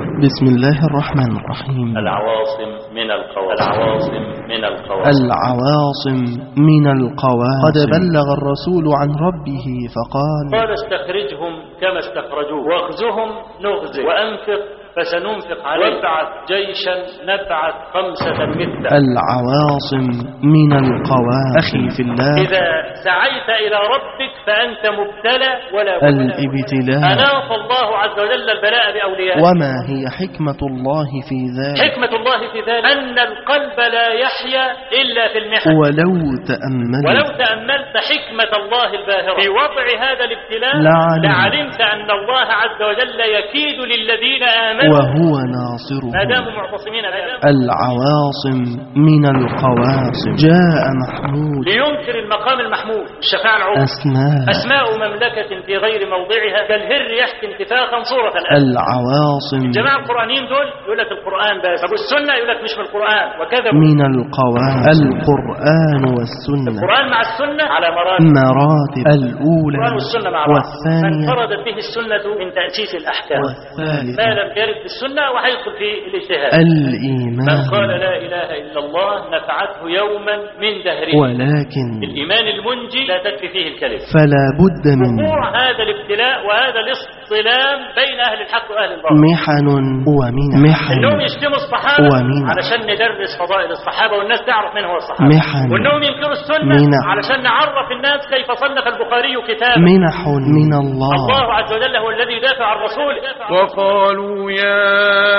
بسم الله الرحمن الرحيم العواصم من القواصم العواصم من القواصم العواصم من القواصم قد بلغ الرسول عن ربه فقال قال استخرجهم كما استخرجوه واخزهم نغزه وأنفق فسننفق عليه وابعث جيشا نبعث خمسة مثله العواصم من القواصم أخي في الله إذا سعيت إلى ربك فأنت مبتلى ولا بد الابتلاء أناط الله عز وجل البلاء بأوليائه وما هي حكمة الله في ذلك حكمة الله في ذلك أن القلب لا يحيا إلا في المحن ولو تأملت ولو تأملت حكمة الله الباهرة في وضع هذا الابتلاء لعلمت. لعلمت أن الله عز وجل يكيد للذين آمنوا وهو ما ناصرهم داموا معتصمين بالله العواصم من القواصم جاء محمود لينكر المقام المحمود الشفاعة العظمى أسماء أسماء مملكة في غير موضعها كالهر يحكي انتفاخا صورة الأسد العواصم الجماعة القرآنيين دول يقول لك القرآن بس أبو السنة يقول لك مش من القرآن وكذبوا من القواصم القرآن والسنة القرآن مع السنة على مراتب مراتب الأولى القرآن والسنة مع بعض والثانية انفردت به السنة من تأسيس الأحكام ما والثالثة لم يرد في السنة وهيدخل في الاجتهاد من قال الإيمان لا إله إلا الله نفعته يوما من دهره ولكن الإيمان المنجي لا تكفي فيه الكلمة فلا بد من وقوع هذا الابتلاء وهذا الاصطلام بين أهل الحق وأهل الباطل محن ومنح انهم محن يشتموا الصحابه ومنع. علشان ندرس فضائل الصحابه والناس تعرف من هو الصحابه محن. وانهم ينكروا السنه منع. علشان نعرف الناس كيف صنف البخاري كتابا منح من الله الله عز وجل هو الذي يدافع عن رسوله وقالوا يا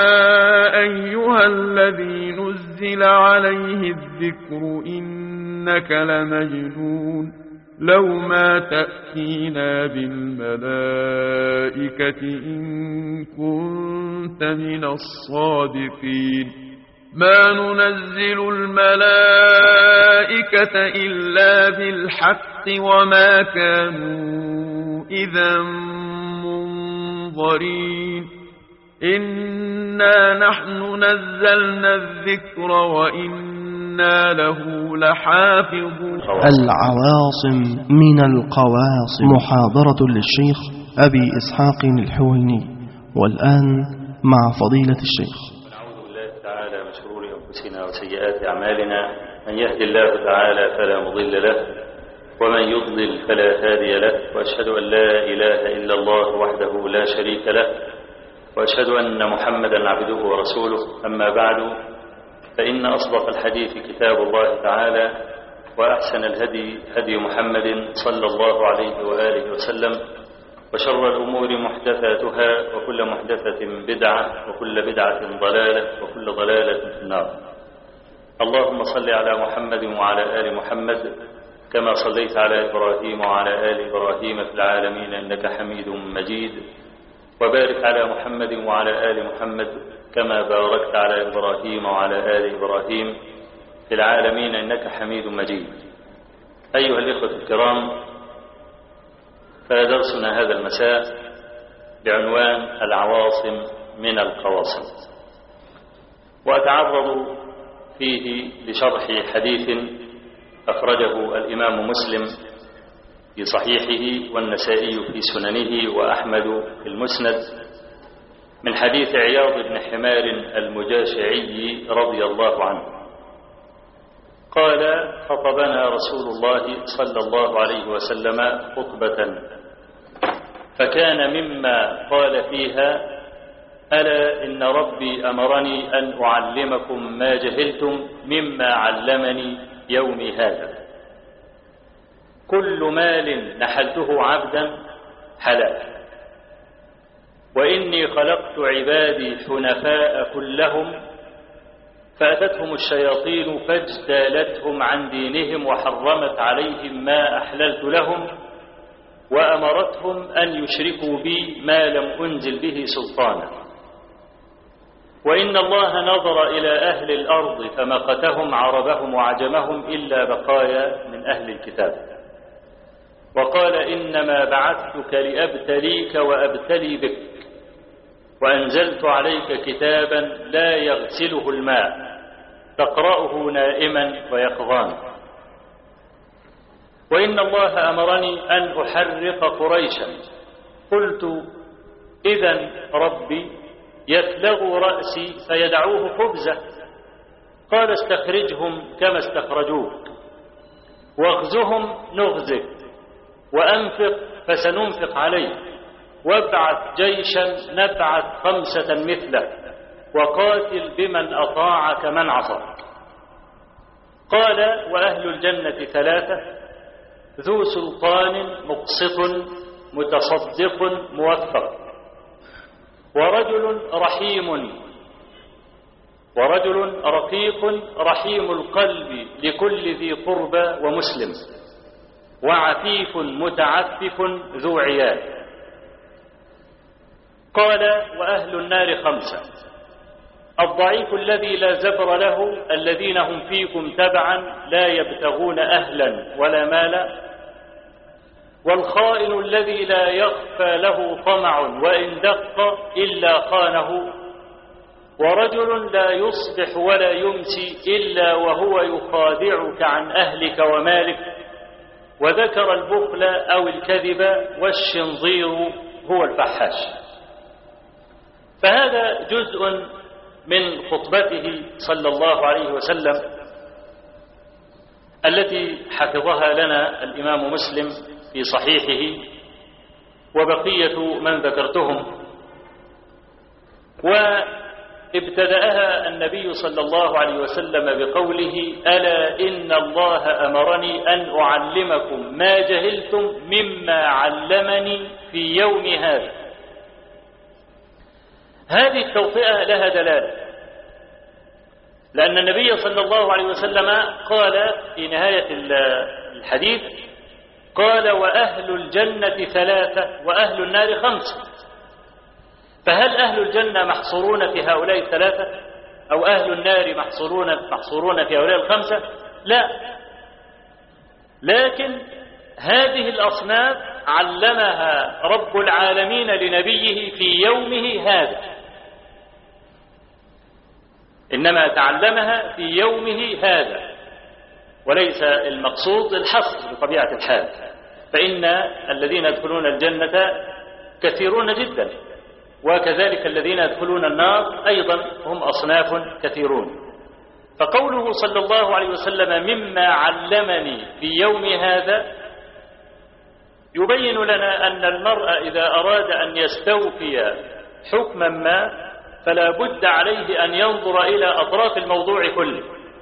أيها الذي نزل عليه الذكر إنك لمجنون لو ما تأتينا بالملائكة إن كنت من الصادقين ما ننزل الملائكة إلا بالحق وما كانوا إذا منظرين إنا نحن نزلنا الذكر وإنا له لحافظون العواصم من القواصم محاضرة للشيخ أبي إسحاق الحويني والآن مع فضيلة الشيخ نعوذ بالله تعالى من شرور انفسنا وسيئات اعمالنا من يهد الله تعالى فلا مضل له ومن يضلل فلا هادي له واشهد ان لا اله الا الله وحده لا شريك له واشهد ان محمدا عبده ورسوله اما بعد فان اصدق الحديث كتاب الله تعالى واحسن الهدي هدي محمد صلى الله عليه واله وسلم وشر الأمور محدثاتها وكل محدثة بدعة وكل بدعة ضلالة وكل ضلالة في النار اللهم صل على محمد وعلى آل محمد كما صليت على إبراهيم وعلى آل إبراهيم في العالمين إنك حميد مجيد وبارك على محمد وعلى آل محمد كما باركت على إبراهيم وعلى آل إبراهيم في العالمين إنك حميد مجيد أيها الإخوة الكرام فدرسنا هذا المساء بعنوان العواصم من القواصم وأتعرض فيه لشرح حديث أخرجه الإمام مسلم في صحيحه والنسائي في سننه وأحمد في المسند من حديث عياض بن حمار المجاشعي رضي الله عنه قال خطبنا رسول الله صلى الله عليه وسلم خطبة فكان مما قال فيها ألا إن ربي أمرني أن أعلمكم ما جهلتم مما علمني يومي هذا كل مال نحلته عبدا حلال وإني خلقت عبادي حنفاء كلهم فأتتهم الشياطين فاجتالتهم عن دينهم وحرمت عليهم ما أحللت لهم وأمرتهم أن يشركوا بي ما لم أنزل به سلطانا وإن الله نظر إلى أهل الأرض فمقتهم عربهم وعجمهم إلا بقايا من أهل الكتاب وقال إنما بعثتك لأبتليك وأبتلي بك وأنزلت عليك كتابا لا يغسله الماء تقرأه نائما ويقظان وإن الله أمرني أن أحرق قريشا قلت إذا ربي يفلغوا رأسي فيدعوه خبزة قال استخرجهم كما استخرجوك واغزهم نغزك وأنفق فسننفق عليك وابعث جيشا نبعث خمسة مثله وقاتل بمن أطاعك من عصاك قال وأهل الجنة ثلاثة ذو سلطان مقسط متصدق موفق ورجل رحيم ورجل رقيق رحيم القلب لكل ذي قربى ومسلم وعفيف متعفف ذو عيال قال وأهل النار خمسة الضعيف الذي لا زبر له الذين هم فيكم تبعا لا يبتغون أهلا ولا مالا والخائن الذي لا يخفى له طمع وإن دق إلا خانه ورجل لا يصبح ولا يمسي إلا وهو يخادعك عن أهلك ومالك وذكر البخل أو الكذب والشنظير هو الفحاش فهذا جزء من خطبته صلى الله عليه وسلم التي حفظها لنا الإمام مسلم في صحيحه وبقية من ذكرتهم وابتدأها النبي صلى الله عليه وسلم بقوله ألا إن الله أمرني أن أعلمكم ما جهلتم مما علمني في يوم هذا هذه التوطئة لها دلالة لأن النبي صلى الله عليه وسلم قال في نهاية الحديث قال وأهل الجنة ثلاثة وأهل النار خمسة فهل أهل الجنة محصورون في هؤلاء الثلاثة أو أهل النار محصورون محصورون في هؤلاء الخمسة لا لكن هذه الأصناف علمها رب العالمين لنبيه في يومه هذا إنما تعلمها في يومه هذا وليس المقصود الحصر بطبيعة الحال فإن الذين يدخلون الجنة كثيرون جدا وكذلك الذين يدخلون النار أيضا هم أصناف كثيرون فقوله صلى الله عليه وسلم مما علمني في يوم هذا يبين لنا أن المرء إذا أراد أن يستوفي حكما ما فلا بد عليه أن ينظر إلى أطراف الموضوع كله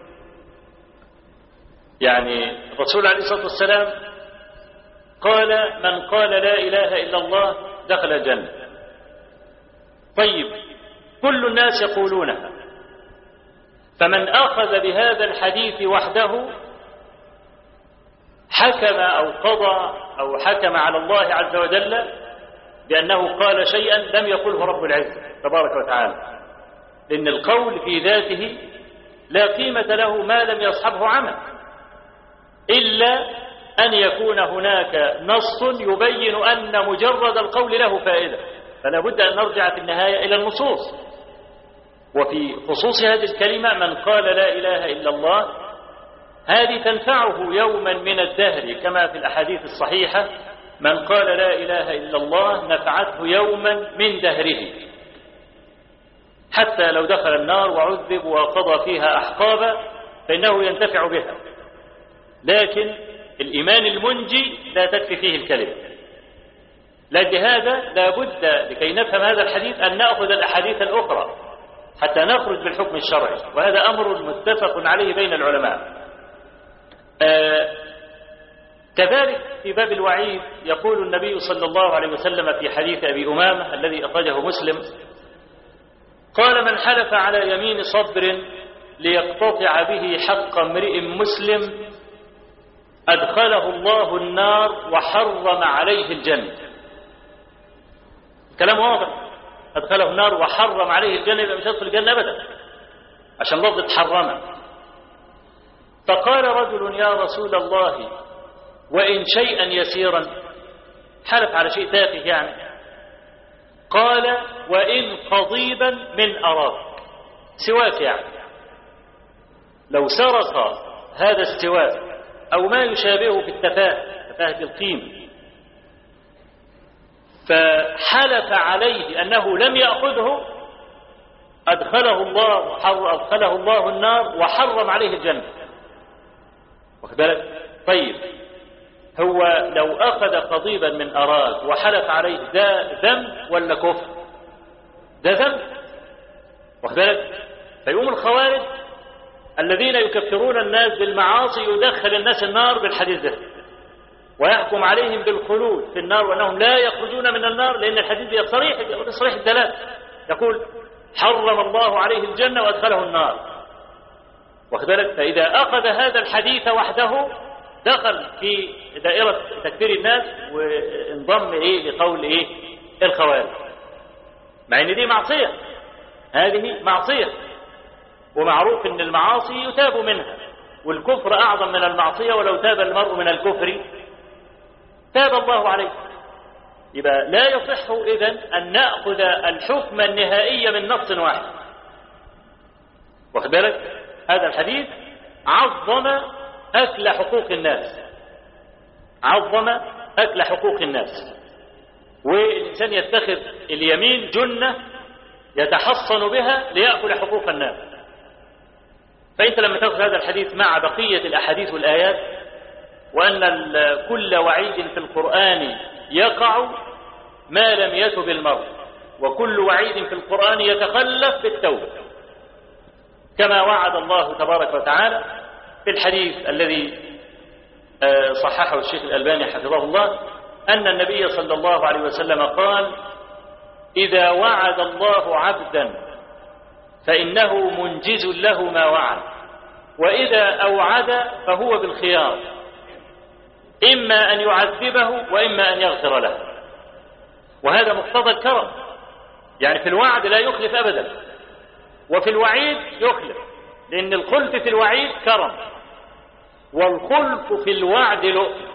يعني الرسول عليه الصلاة والسلام قال من قال لا إله إلا الله دخل الجنة طيب كل الناس يقولونها فمن أخذ بهذا الحديث وحده حكم أو قضى أو حكم على الله عز وجل بأنه قال شيئا لم يقله رب العزة تبارك وتعالى لأن القول في ذاته لا قيمة له ما لم يصحبه عمل إلا أن يكون هناك نص يبين أن مجرد القول له فائدة فلا بد أن نرجع في النهاية إلى النصوص وفي خصوص هذه الكلمة من قال لا إله إلا الله هذه تنفعه يوما من الدهر كما في الأحاديث الصحيحة من قال لا إله إلا الله نفعته يوما من دهره حتى لو دخل النار وعذب وقضى فيها أحقابا فإنه ينتفع بها لكن الإيمان المنجي لا تكفي فيه الكلمة لهذا لا بد لكي نفهم هذا الحديث أن نأخذ الأحاديث الأخرى حتى نخرج بالحكم الشرعي وهذا أمر متفق عليه بين العلماء آه كذلك في باب الوعيد يقول النبي صلى الله عليه وسلم في حديث أبي أمامة الذي أخرجه مسلم قال من حلف على يمين صبر ليقتطع به حق امرئ مسلم أدخله الله النار وحرم عليه الجنة كلام واضح أدخله النار وحرم عليه الجنة يبقى مش هيدخل الجنة أبدا عشان لفظ حرمه فقال رجل يا رسول الله وإن شيئا يسيرا حلف على شيء تافه يعني قال وإن قضيبا من أراك سواك يعني لو سرق هذا السواك أو ما يشابهه في التفاهة تفاهة القيم فحلف عليه أنه لم يأخذه أدخله الله حر أدخله الله النار وحرم عليه الجنة واخد بالك طيب هو لو أخذ قضيبا من أراض وحلف عليه ده ذنب ولا كفر ده ذنب واخد بالك فيقوم الخوارج الذين يكفرون الناس بالمعاصي يدخل الناس النار بالحديث ده ويحكم عليهم بالخلود في النار وانهم لا يخرجون من النار لان الحديث صريح صريح الدلاله يقول حرم الله عليه الجنه وادخله النار واخد بالك فاذا اخذ هذا الحديث وحده دخل في دائره تكفير الناس وانضم ايه لقول ايه الخوارج مع ان دي معصيه هذه معصيه ومعروف ان المعاصي يتاب منها والكفر اعظم من المعصيه ولو تاب المرء من الكفر تاب الله عليه يبقى لا يصح اذا ان ناخذ الحكم النهائي من نص واحد واخد بالك هذا الحديث عظم اكل حقوق الناس عظم اكل حقوق الناس والانسان يتخذ اليمين جنه يتحصن بها ليأكل حقوق الناس فأنت لما تأخذ هذا الحديث مع بقية الأحاديث والآيات وأن كل وعيد في القرآن يقع ما لم يتب المرء وكل وعيد في القرآن يتخلف بالتوبة كما وعد الله تبارك وتعالى في الحديث الذي صححه الشيخ الألباني حفظه الله أن النبي صلى الله عليه وسلم قال إذا وعد الله عبدا فإنه منجز له ما وعد وإذا أوعد فهو بالخيار إما أن يعذبه وإما أن يغفر له وهذا مقتضى الكرم يعني في الوعد لا يخلف أبدا وفي الوعيد يخلف لأن الخلف في الوعيد كرم والخلف في الوعد لؤم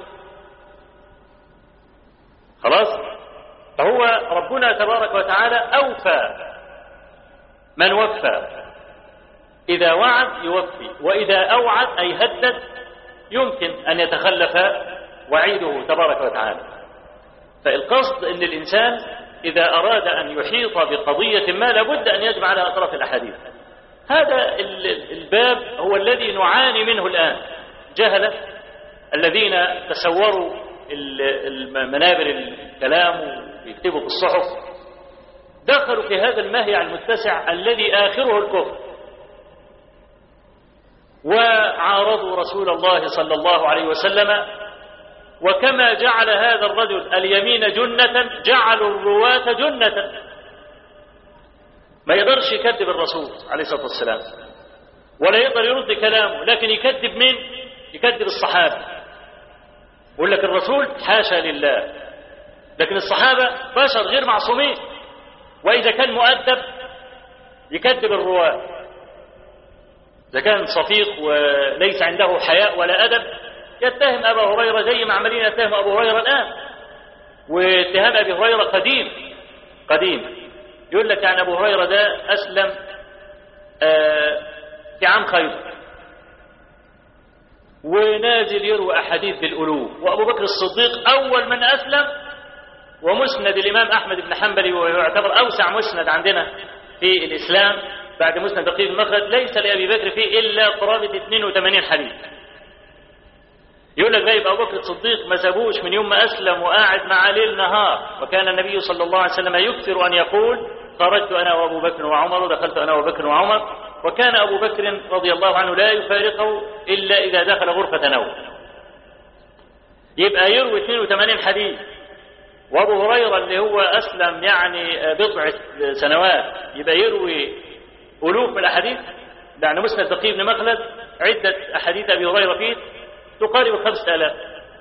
خلاص فهو ربنا تبارك وتعالى أوفى من وفى إذا وعد يوفي وإذا أوعد أي هدد يمكن أن يتخلف وعيده تبارك وتعالى فالقصد أن الإنسان إذا أراد أن يحيط بقضية ما لابد أن يجمع على أطراف الأحاديث هذا الباب هو الذي نعاني منه الآن جهلة الذين تصوروا منابر الكلام ويكتبوا في الصحف دخلوا في هذا المهيع المتسع الذي آخره الكفر وعارضوا رسول الله صلى الله عليه وسلم وكما جعل هذا الرجل اليمين جنة جعلوا الرواة جنة ما يقدرش يكذب الرسول عليه الصلاة والسلام ولا يقدر يرد كلامه لكن يكذب مين يكذب الصحابة يقول لك الرسول حاشا لله لكن الصحابة بشر غير معصومين وإذا كان مؤدب يكذب الرواة إذا كان صفيق وليس عنده حياء ولا أدب يتهم أبا هريرة زي ما عمالين يتهم أبو هريرة الآن واتهام أبي هريرة قديم قديم يقول لك عن أبو هريرة ده أسلم في عام خيبر ونازل يروي أحاديث بالألوف وأبو بكر الصديق أول من أسلم ومسند الإمام أحمد بن حنبل ويعتبر أوسع مسند عندنا في الإسلام بعد مسند دقيق المخرج ليس لأبي بكر فيه إلا قرابة 82 حديث يقول لك غايب أبو بكر الصديق ما سابوش من يوم ما أسلم وقاعد مع ليل نهار وكان النبي صلى الله عليه وسلم يكثر أن يقول خرجت أنا وأبو بكر وعمر ودخلت أنا وأبو بكر وعمر وكان أبو بكر رضي الله عنه لا يفارقه إلا إذا دخل غرفة نوم يبقى يروي 82 حديث وابو هريره اللي هو اسلم يعني بضع سنوات يبقى يروي الوف من الاحاديث يعني مسند دقيق بن مخلد عده احاديث ابي هريره فيه تقارب خمسة آلاف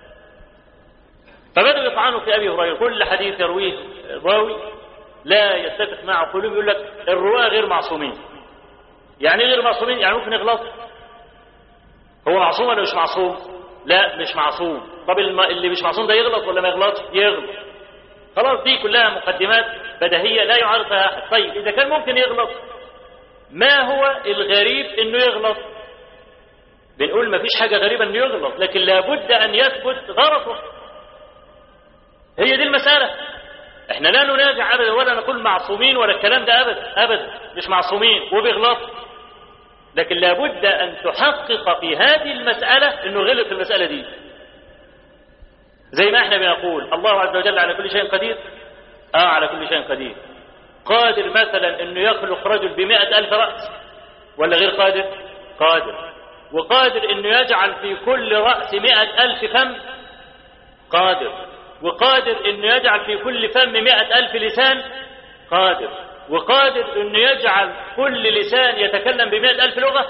فبدأوا يطعنوا في أبي هريرة كل حديث يرويه راوي لا يتفق مع قلوب يقول لك الرواة غير معصومين يعني غير معصومين يعني ممكن يغلط هو معصوم ولا مش معصوم لا مش معصوم طب اللي مش معصوم ده يغلط ولا ما يغلطش يغلط خلاص دي كلها مقدمات بديهية لا يعارضها أحد طيب إذا كان ممكن يغلط ما هو الغريب إنه يغلط بنقول ما فيش حاجة غريبة إنه يغلط لكن لابد أن يثبت غلطه هي دي المسألة احنا لا ننازع ابدا ولا نقول معصومين ولا الكلام ده ابدا ابدا مش معصومين وبيغلط لكن لابد ان تحقق في هذه المساله انه غلط في المساله دي زي ما احنا بنقول الله عز وجل على كل شيء قدير اه على كل شيء قدير قادر مثلا انه يخلق رجل بمئة الف رأس ولا غير قادر قادر وقادر انه يجعل في كل رأس مئة الف فم قادر وقادر انه يجعل في كل فم مئة الف لسان قادر وقادر انه يجعل كل لسان يتكلم بمئة الف لغة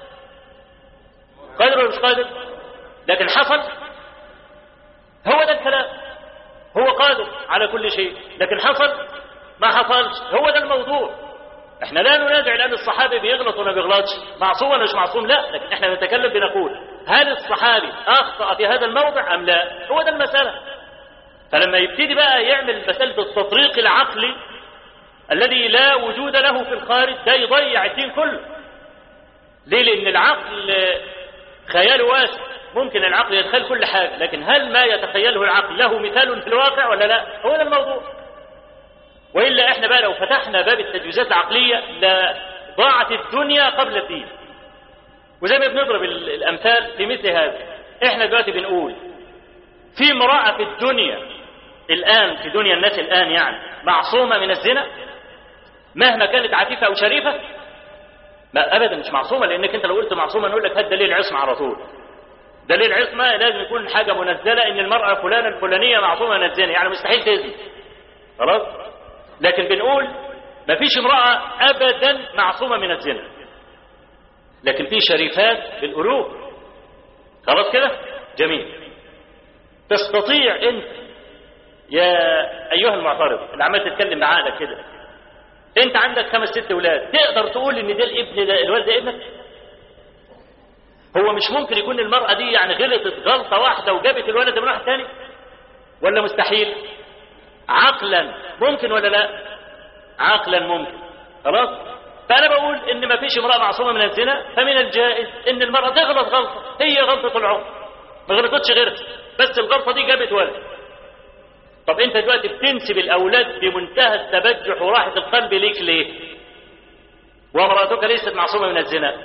قادر ولا مش قادر لكن حصل هو ده الكلام هو قادر على كل شيء لكن حصل ما حصلش هو ده الموضوع احنا لا ننازع لان الصحابي بيغلط ولا بيغلطش معصوم ولا مش معصوم لا لكن احنا بنتكلم بنقول هل الصحابي اخطا في هذا الموضع ام لا هو ده المساله فلما يبتدي بقى يعمل مساله التطريق العقلي الذي لا وجود له في الخارج ده يضيع الدين كله ليه لان العقل خياله واسع ممكن العقل يتخيل كل حاجه لكن هل ما يتخيله العقل له مثال في الواقع ولا لا هو ده الموضوع والا احنا بقى لو فتحنا باب التجويزات العقليه لضاعت الدنيا قبل الدين وزي ما بنضرب الامثال في مثل هذا احنا دلوقتي بنقول في امراه في الدنيا الان في دنيا الناس الان يعني معصومه من الزنا مهما كانت عفيفه او شريفه ما ابدا مش معصومه لانك انت لو قلت معصومه نقول لك هات دليل عصمه على طول دليل عصمه لازم يكون حاجه منزله ان المراه فلانه الفلانيه معصومه من الزنا يعني مستحيل تزني خلاص لكن بنقول ما فيش امرأة أبدا معصومة من الزنا لكن في شريفات بالقلوب خلاص كده جميل تستطيع انت يا ايها المعترض اللي عمال تتكلم بعقلك كده انت عندك خمس ست اولاد تقدر تقول ان ده الابن ده الولد ده ابنك هو مش ممكن يكون المرأة دي يعني غلطت غلطة واحدة وجابت الولد من واحد تاني ولا مستحيل عقلا ممكن ولا لا عقلا ممكن خلاص فانا بقول ان ما فيش امراه معصومه من الزنا فمن الجائز ان المراه تغلط غلطه هي غلطه العمر ما غلطتش غيرها بس الغلطه دي جابت ولد طب انت دلوقتي بتنسب الاولاد بمنتهى التبجح وراحه القلب ليك ليه وامراتك ليست معصومه من الزنا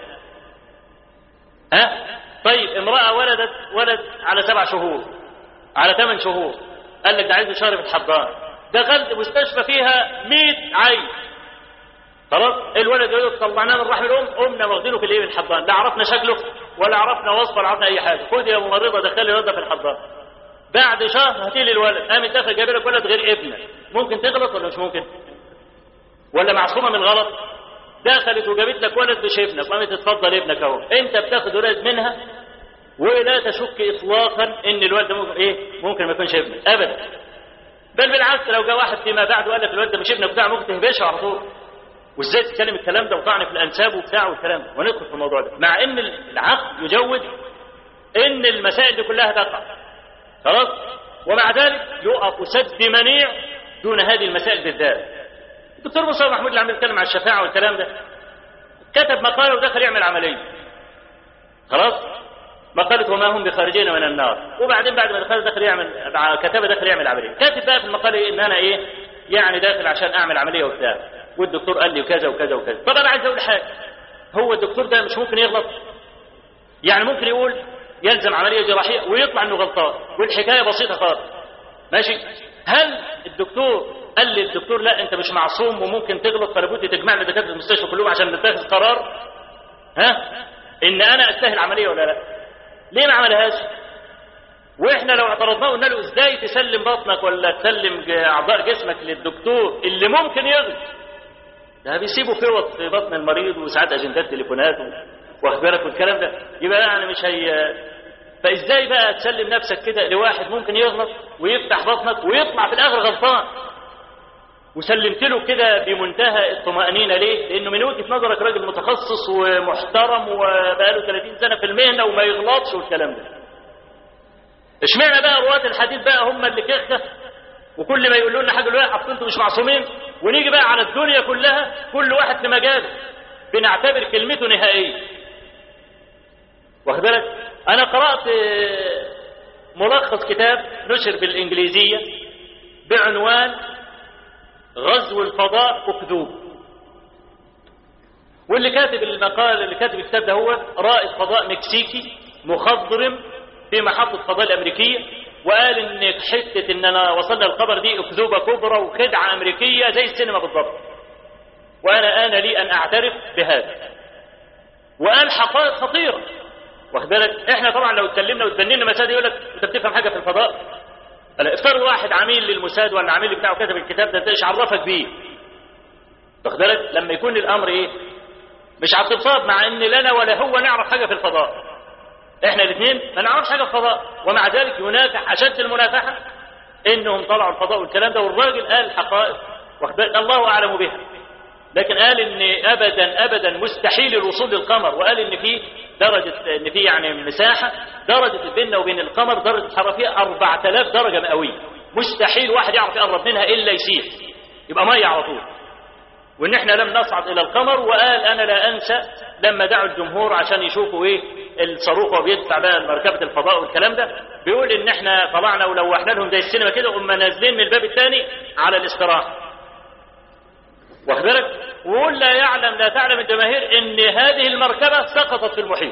ها طيب امراه ولدت ولد على سبع شهور على ثمان شهور قال لك ده عايز شهر في الحضان دخلت مستشفى فيها 100 عيل خلاص الولد يقول طلعناه من رحم الام قمنا واخدينه في الايه في الحضان لا عرفنا شكله ولا عرفنا وصفه ولا عرفنا اي حاجه خد يا ممرضه دخلي الولد في الحضان بعد شهر هاتي لي الولد قامت داخل جايب لك ولد غير ابنك ممكن تغلط ولا مش ممكن ولا معصومه من غلط دخلت وجابت لك ولد مش ابنك قامت تتفضل ابنك اهو انت بتاخد ولد منها ولا تشك اطلاقا ان الولد ممكن ايه ممكن ما يكونش ابنك ابدا بل بالعكس لو جاء واحد فيما بعد وقال لك الولد ده مش ابنك بتاع ممكن تهبشه على طول وازاي تتكلم الكلام ده وطعن في الانساب وبتاع والكلام ده وندخل في الموضوع ده مع ان العقل يجوز ان المسائل دي كلها تقع خلاص ومع ذلك يقف سد منيع دون هذه المسائل بالذات الدكتور مصطفى محمود اللي عم يتكلم عن الشفاعه والكلام ده كتب مقاله ودخل يعمل عمليه خلاص مقالة وما هم بخارجين من النار وبعدين بعد ما دخل دخل يعمل كتب دخل يعمل عمليه كاتب بقى في المقاله ان انا ايه يعني داخل عشان اعمل عمليه وبتاع والدكتور قال لي كذا وكذا وكذا طب انا عايز اقول حاجه هو الدكتور ده مش ممكن يغلط يعني ممكن يقول يلزم عمليه جراحيه ويطلع انه غلطان والحكايه بسيطه خالص ماشي هل الدكتور قال لي الدكتور لا انت مش معصوم وممكن تغلط فلابد تجمعنا دكاتره المستشفى كلهم عشان نتخذ قرار ها ان انا استاهل عمليه ولا لا ليه ما عملهاش واحنا لو اعترضناه قلنا له ازاي تسلم بطنك ولا تسلم اعضاء جسمك للدكتور اللي ممكن يغلط ده بيسيبوا فوط في بطن المريض وساعات اجندات تليفونات واخد بالك والكلام ده يبقى يعني مش هي فازاي بقى تسلم نفسك كده لواحد ممكن يغلط ويفتح بطنك ويطلع في الاخر غلطان وسلمت له كده بمنتهى الطمأنينة ليه؟ لأنه من وجهة نظرك راجل متخصص ومحترم وبقاله 30 سنة في المهنة وما يغلطش والكلام ده. اشمعنى بقى رواة الحديث بقى هم اللي كخة وكل ما يقولوا لنا حاجة لواحد انتوا مش معصومين ونيجي بقى على الدنيا كلها كل واحد في مجاله بنعتبر كلمته نهائية. واخد بالك؟ أنا قرأت ملخص كتاب نشر بالإنجليزية بعنوان غزو الفضاء أكذوب واللي كاتب المقال اللي كاتب الكتاب ده هو رائد فضاء مكسيكي مخضرم في محطة فضاء الأمريكية وقال إن حتة إن أنا وصلنا الخبر دي أكذوبة كبرى وخدعة أمريكية زي السينما بالضبط وأنا آن لي أن أعترف بهذا وقال حقائق خطيرة واخد بالك احنا طبعا لو اتكلمنا واتبنينا مسائل يقول لك انت بتفهم حاجه في الفضاء هلا افترض واحد عميل للموساد ولا عميل بتاعه كتب الكتاب ده انت ايش عرفك بيه واخد بالك لما يكون الامر ايه مش على اتصاب مع ان لا انا ولا هو نعرف حاجه في الفضاء احنا الاثنين ما نعرفش حاجه في الفضاء ومع ذلك ينافح اشد المنافحه انهم طلعوا الفضاء والكلام ده والراجل قال حقائق واخد بالك الله اعلم بها لكن قال ان ابدا ابدا مستحيل الوصول للقمر وقال ان في درجه ان في يعني مساحه درجه بيننا وبين القمر درجه حراره فيها 4000 درجه مئويه مستحيل واحد يعرف يقرب منها الا يسيح يبقى ميه على طول وان احنا لم نصعد الى القمر وقال انا لا انسى لما دعوا الجمهور عشان يشوفوا ايه الصاروخ وهو بيدفع بقى مركبه الفضاء والكلام ده بيقول ان احنا طلعنا ولوحنا لهم زي السينما كده وقمنا نازلين من الباب الثاني على الاستراحه واخد بالك ويقول لا يعلم لا تعلم الجماهير ان هذه المركبه سقطت في المحيط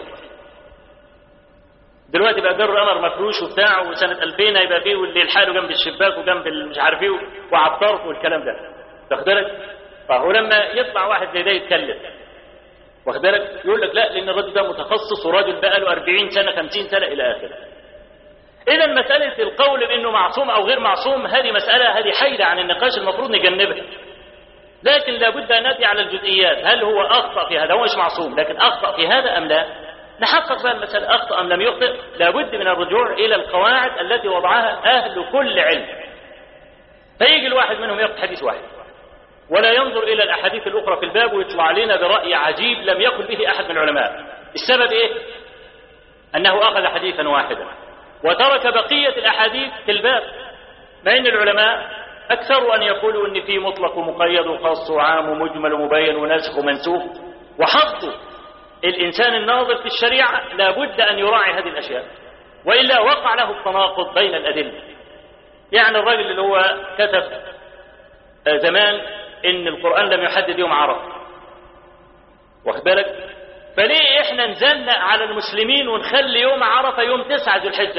دلوقتي بقى بر قمر مفروش وبتاع وسنه 2000 هيبقى فيه واللي لحاله جنب الشباك وجنب مش عارف ايه وعطارف والكلام ده واخد بالك فهو لما يطلع واحد زي ده يتكلم واخد بالك يقول لك لا لان الراجل ده متخصص وراجل بقى له 40 سنه 50 سنه الى اخره اذا مساله القول بانه معصوم او غير معصوم هذه مساله هذه حيله عن النقاش المفروض نجنبها لكن لابد ان ناتي على الجزئيات هل هو اخطا في هذا هو مش معصوم لكن اخطا في هذا ام لا نحقق بقى المساله اخطا ام لم يخطئ لابد من الرجوع الى القواعد التي وضعها اهل كل علم فيجي الواحد منهم ياخذ حديث واحد ولا ينظر الى الاحاديث الاخرى في الباب ويطلع علينا براي عجيب لم يقل به احد من العلماء السبب ايه انه اخذ حديثا واحدا وترك بقيه الاحاديث في الباب مع ان العلماء أكثر أن يقولوا أن في مطلق ومقيد وخاص وعام ومجمل ومبين وناسخ ومنسوخ وحطوا الإنسان الناظر في الشريعة لابد أن يراعي هذه الأشياء وإلا وقع له التناقض بين الأدلة يعني الراجل اللي هو كتب زمان إن القرآن لم يحدد يوم عرفة واخد بالك فليه إحنا نزلنا على المسلمين ونخلي يوم عرفة يوم تسعة ذو الحجة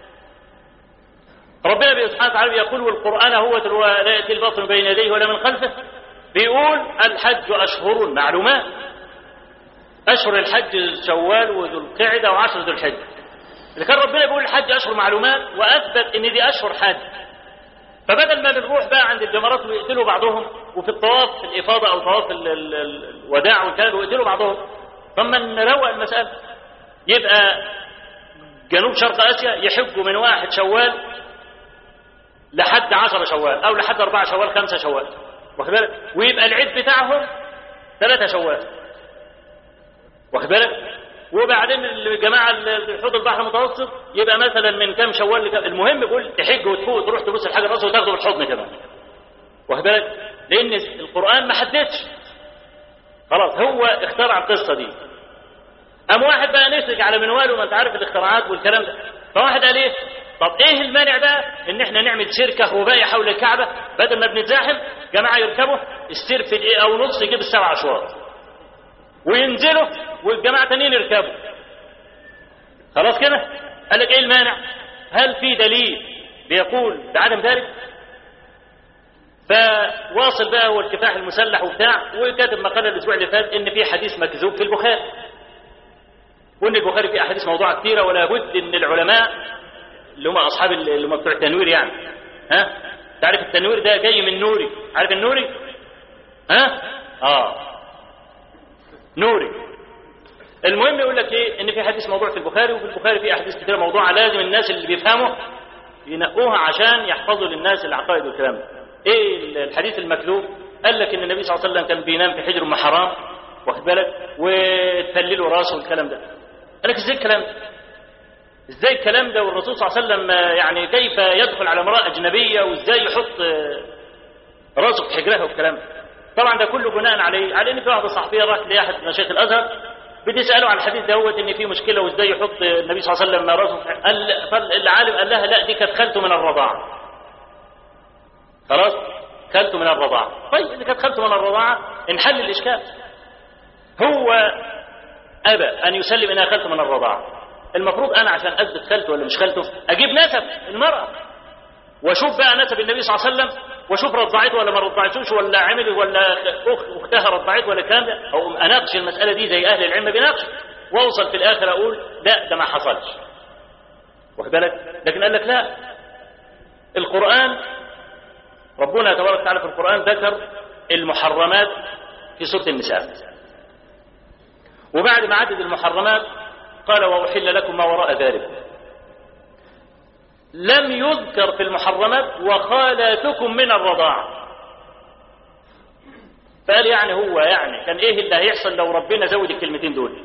ربنا سبحانه وتعالى يقول والقرآن هو لا يأتي الباطل بين يديه ولا من خلفه بيقول الحج أشهر معلومات أشهر الحج شوال وذو القعدة وعشر ذو الحجة إذا كان ربنا بيقول الحج أشهر معلومات وأثبت إن دي أشهر حج فبدل ما بنروح بقى عند الجمرات ويقتلوا بعضهم وفي الطواف في الإفاضة أو طواف ال ال الوداع والكلام ويقتلوا بعضهم ثم نروق المسألة يبقى جنوب شرق آسيا يحجوا من واحد شوال لحد عشر شوال او لحد اربعة شوال خمسة شوال واخد بالك ويبقى العيد بتاعهم ثلاثة شوال واخد بالك وبعدين الجماعة اللي حوض البحر المتوسط يبقى مثلا من كام شوال لكام المهم يقول تحج وتفوق تروح تبص الحجر الاسود وتاخده بالحضن كمان واخد بالك لان القرآن ما حددش خلاص هو اخترع القصة دي قام واحد بقى نسج على منواله ما انت عارف الاختراعات والكلام ده فواحد قال ايه طب ايه المانع بقى ان احنا نعمل شركه وباقي حول الكعبه بدل ما بنتزاحم جماعه يركبوا السير في دقيقه ونص يجيب السبع اشواط وينزلوا والجماعه تانيين يركبوا خلاص كده قال لك ايه المانع هل في دليل بيقول بعدم ذلك فواصل بقى هو الكفاح المسلح وبتاع وكاتب مقاله الاسبوع اللي فات ان في حديث مكذوب في البخاري وان البخاري فيه احاديث موضوعه كثيره ولا بد ان العلماء اللي هم اصحاب اللي هم بتوع التنوير يعني ها تعرف التنوير ده جاي من نوري عارف النوري ها اه نوري المهم يقول لك ايه ان في حديث موضوع في البخاري وفي البخاري في احاديث كثيره موضوعه لازم الناس اللي بيفهموا ينقوها عشان يحفظوا للناس العقائد والكلام ده ايه الحديث المكذوب قال لك ان النبي صلى الله عليه وسلم كان بينام في حجر ام حرام واخد بالك وتفللوا راسه والكلام ده قال لك ازاي الكلام ده ازاي الكلام ده والرسول صلى الله عليه وسلم يعني كيف يدخل على امراه اجنبيه وازاي يحط راسه في حجرها والكلام ده طبعا ده كله بناء عليه على ان في واحده صحفيه راحت لاحد مشايخ الازهر بتساله عن الحديث دوت ان في مشكله وازاي يحط النبي صلى الله عليه وسلم راسه في قال فالعالم قال لها لا دي كانت خالته من الرضاعه خلاص خالته من الرضاعة طيب إذا كانت خالته من الرضاعة انحل الإشكال هو أبى أن يسلم إنها خالته من الرضاعة المفروض أنا عشان أثبت خالته ولا مش خالته أجيب نسب المرأة واشوف بقى نسب النبي صلى الله عليه وسلم واشوف رضعته ولا ما رضعتوش ولا عمل ولا اخت اختها رضعته ولا الكلام ده او اناقش المساله دي زي اهل العلم بيناقشوا واوصل في الاخر اقول لا ده ما حصلش واخد بالك لكن قال لك لا القران ربنا تبارك وتعالى في القران ذكر المحرمات في سوره النساء وبعد ما عدد المحرمات قال واحل لكم ما وراء ذلك لم يذكر في المحرمات وخالاتكم من الرضاعة فقال يعني هو يعني كان ايه اللي هيحصل لو ربنا زود الكلمتين دول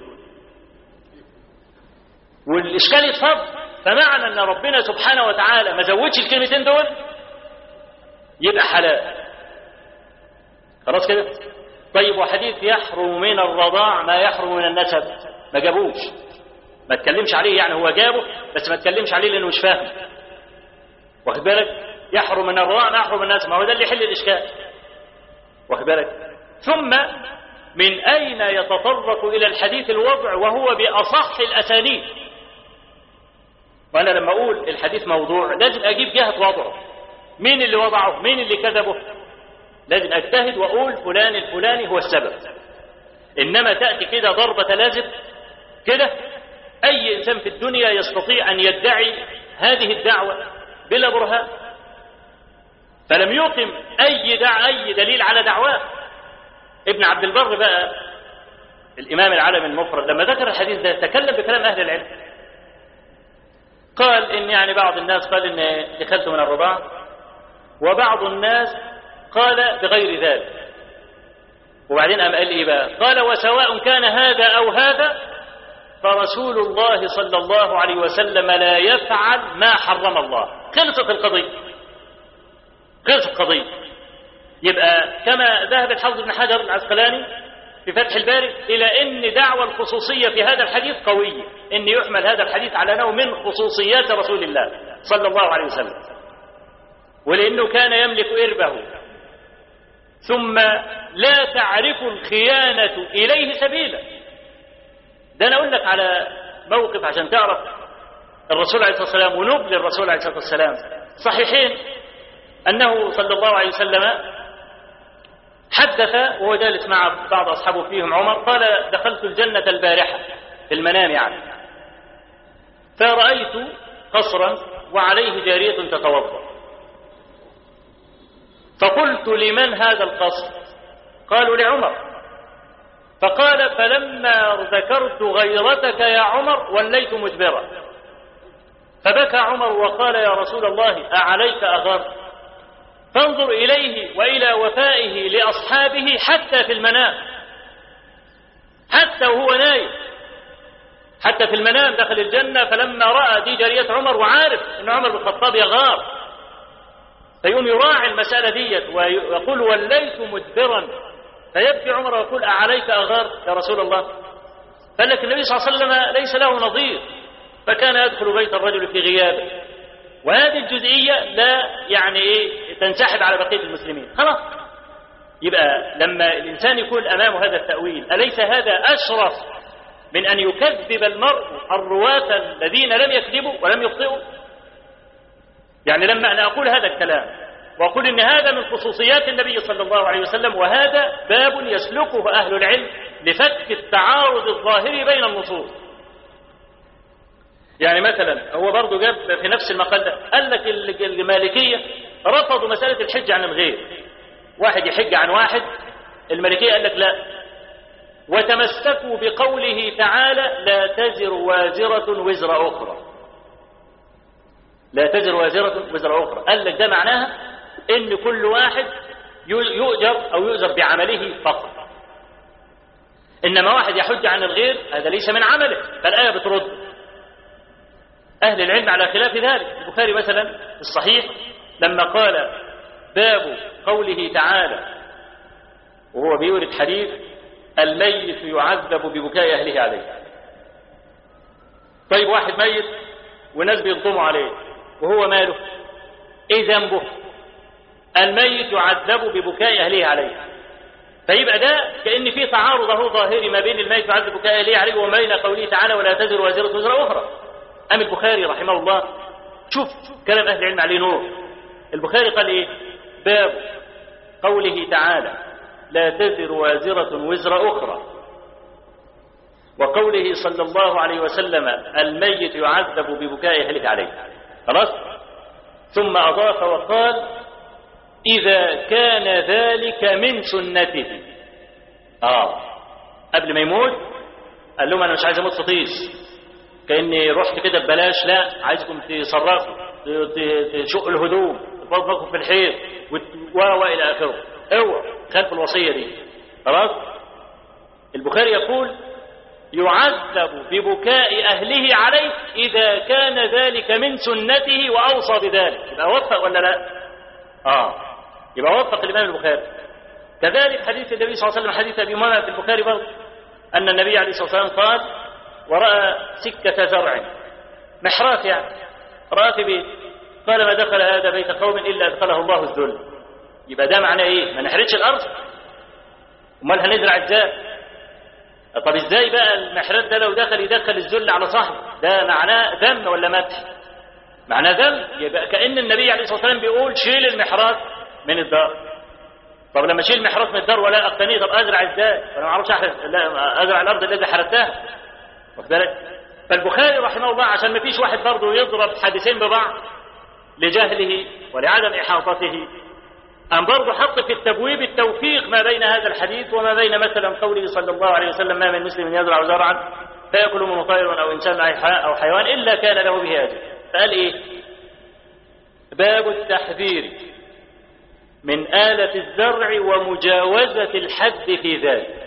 والاشكال يتفضل فمعنى ان ربنا سبحانه وتعالى ما زودش الكلمتين دول يبقى حلال خلاص كده طيب وحديث يحرم من الرضاع ما يحرم من النسب ما جابوش ما اتكلمش عليه يعني هو جابه بس ما اتكلمش عليه لانه مش فاهم واخد بالك يحرم من الرضاع ما يحرم من النسب ما هو ده اللي يحل الاشكال واخد بالك ثم من اين يتطرق الى الحديث الوضع وهو باصح الاسانيد وانا لما اقول الحديث موضوع لازم اجيب جهه وضعه مين اللي وضعه مين اللي كذبه لازم اجتهد واقول فلان الفلاني هو السبب انما تاتي كده ضربه لازم كده اي انسان في الدنيا يستطيع ان يدعي هذه الدعوه بلا برهان فلم يقم اي دع اي دليل على دعواه ابن عبد البر بقى الامام العالم المفرد لما ذكر الحديث ده تكلم بكلام اهل العلم قال ان يعني بعض الناس قال ان دخلت من الرضاعه وبعض الناس قال بغير ذلك وبعدين قام قال ايه بقى قال وسواء كان هذا او هذا فرسول الله صلى الله عليه وسلم لا يفعل ما حرم الله خلصت القضية خلصت القضية يبقى كما ذهب الحافظ بن حجر العسقلاني في فتح الباري إلى أن دعوى الخصوصية في هذا الحديث قوية أن يحمل هذا الحديث على أنه من خصوصيات رسول الله صلى الله عليه وسلم ولأنه كان يملك إربه ثم لا تعرف الخيانة إليه سبيلا ده أنا أقول لك على موقف عشان تعرف الرسول عليه الصلاة والسلام ونبل الرسول عليه الصلاة والسلام صحيحين أنه صلى الله عليه وسلم حدث وهو جالس مع بعض أصحابه فيهم عمر قال دخلت الجنة البارحة في المنام يعني فرأيت قصرا وعليه جارية تتوضأ فقلت لمن هذا القصر قالوا لعمر فقال فلما ذكرت غيرتك يا عمر وليت مدبرا فبكى عمر وقال يا رسول الله أعليك أغار فانظر إليه وإلى وفائه لأصحابه حتى في المنام حتى وهو نايم حتى في المنام دخل الجنة فلما رأى دي جارية عمر وعارف أن عمر بن الخطاب يغار فيقوم يراعي المسألة ديت ويقول وليت مدبرا فيبكي عمر ويقول أعليك أغار يا رسول الله قال لك النبي صلى الله عليه وسلم ليس له نظير فكان يدخل بيت الرجل في غيابه وهذه الجزئية لا يعني إيه تنسحب على بقية المسلمين خلاص يبقى لما الإنسان يكون أمامه هذا التأويل أليس هذا أشرف من أن يكذب المرء الرواة الذين لم يكذبوا ولم يخطئوا يعني لما أنا أقول هذا الكلام وأقول إن هذا من خصوصيات النبي صلى الله عليه وسلم وهذا باب يسلكه أهل العلم لفك التعارض الظاهري بين النصوص يعني مثلا هو برضه جاب في نفس المقال ده قال لك المالكية رفضوا مسألة الحج عن الغير واحد يحج عن واحد المالكية قال لك لا وتمسكوا بقوله تعالى لا تزر وازرة وزر أخرى لا تزر وازرة وزر أخرى قال لك ده معناها إن كل واحد يؤجر أو يؤجر بعمله فقط إنما واحد يحج عن الغير هذا ليس من عمله فالآية بترد أهل العلم على خلاف ذلك البخاري مثلا الصحيح لما قال باب قوله تعالى وهو بيورد حديث الميت يعذب ببكاء أهله عليه طيب واحد ميت والناس بينطموا عليه وهو ماله ايه ذنبه الميت يعذب ببكاء أهله عليه فيبقى ده كأن في تعارض اهو ظاهري ما بين الميت يعذب ببكاء أهله عليه وما بين قوله تعالى ولا تزر وازرة وزر أخرى أم البخاري رحمه الله شوف كلام أهل العلم عليه نور البخاري قال إيه باب قوله تعالى لا تزر وازرة وزر أخرى وقوله صلى الله عليه وسلم الميت يعذب ببكاء أهله عليه خلاص ثم أضاف وقال إذا كان ذلك من سنته آه قبل ما يموت قال لهم أنا مش عايز أموت في طيش كأني رحت كده ببلاش لا عايزكم تصرفوا تشقوا الهدوم تفضلكم في الحيط و إلى آخره اوعوا خلف الوصية دي خلاص البخاري يقول يعذب ببكاء أهله عليه إذا كان ذلك من سنته وأوصى بذلك يبقى وفق ولا لا آه يبقى وفق الإمام البخاري كذلك حديث النبي صلى الله عليه وسلم حديث أبي أمامة في البخاري برضه أن النبي عليه الصلاة والسلام قال ورأى سكة زرع محراث يعني رأى في بيت قال ما دخل هذا بيت قوم إلا أدخله الله الذل يبقى ده معناه إيه ما نحرقش الأرض امال هنزرع ازاي طب ازاي بقى المحرات ده لو دخل يدخل الذل على صاحبه ده معناه ذم ولا مدح معناه ذم يبقى كأن النبي عليه الصلاة والسلام بيقول شيل المحرات من الدار طب لما اشيل المحرات من الدار ولا اقتنيه طب ازرع ازاي انا ما اعرفش احرث لا ازرع الارض التي حرثتها واخد بالك فالبخاري رحمه الله عشان ما فيش واحد برضه يضرب حديثين ببعض لجهله ولعدم احاطته أم برضه حط في التبويب التوفيق ما بين هذا الحديث وما بين مثلا قوله صلى الله عليه وسلم ما من مسلم يزرع زرعا فيأكل منه طير أو إنسان أو حيوان إلا كان له به أجر فقال إيه باب التحذير من آلة الزرع ومجاوزة الحد في ذلك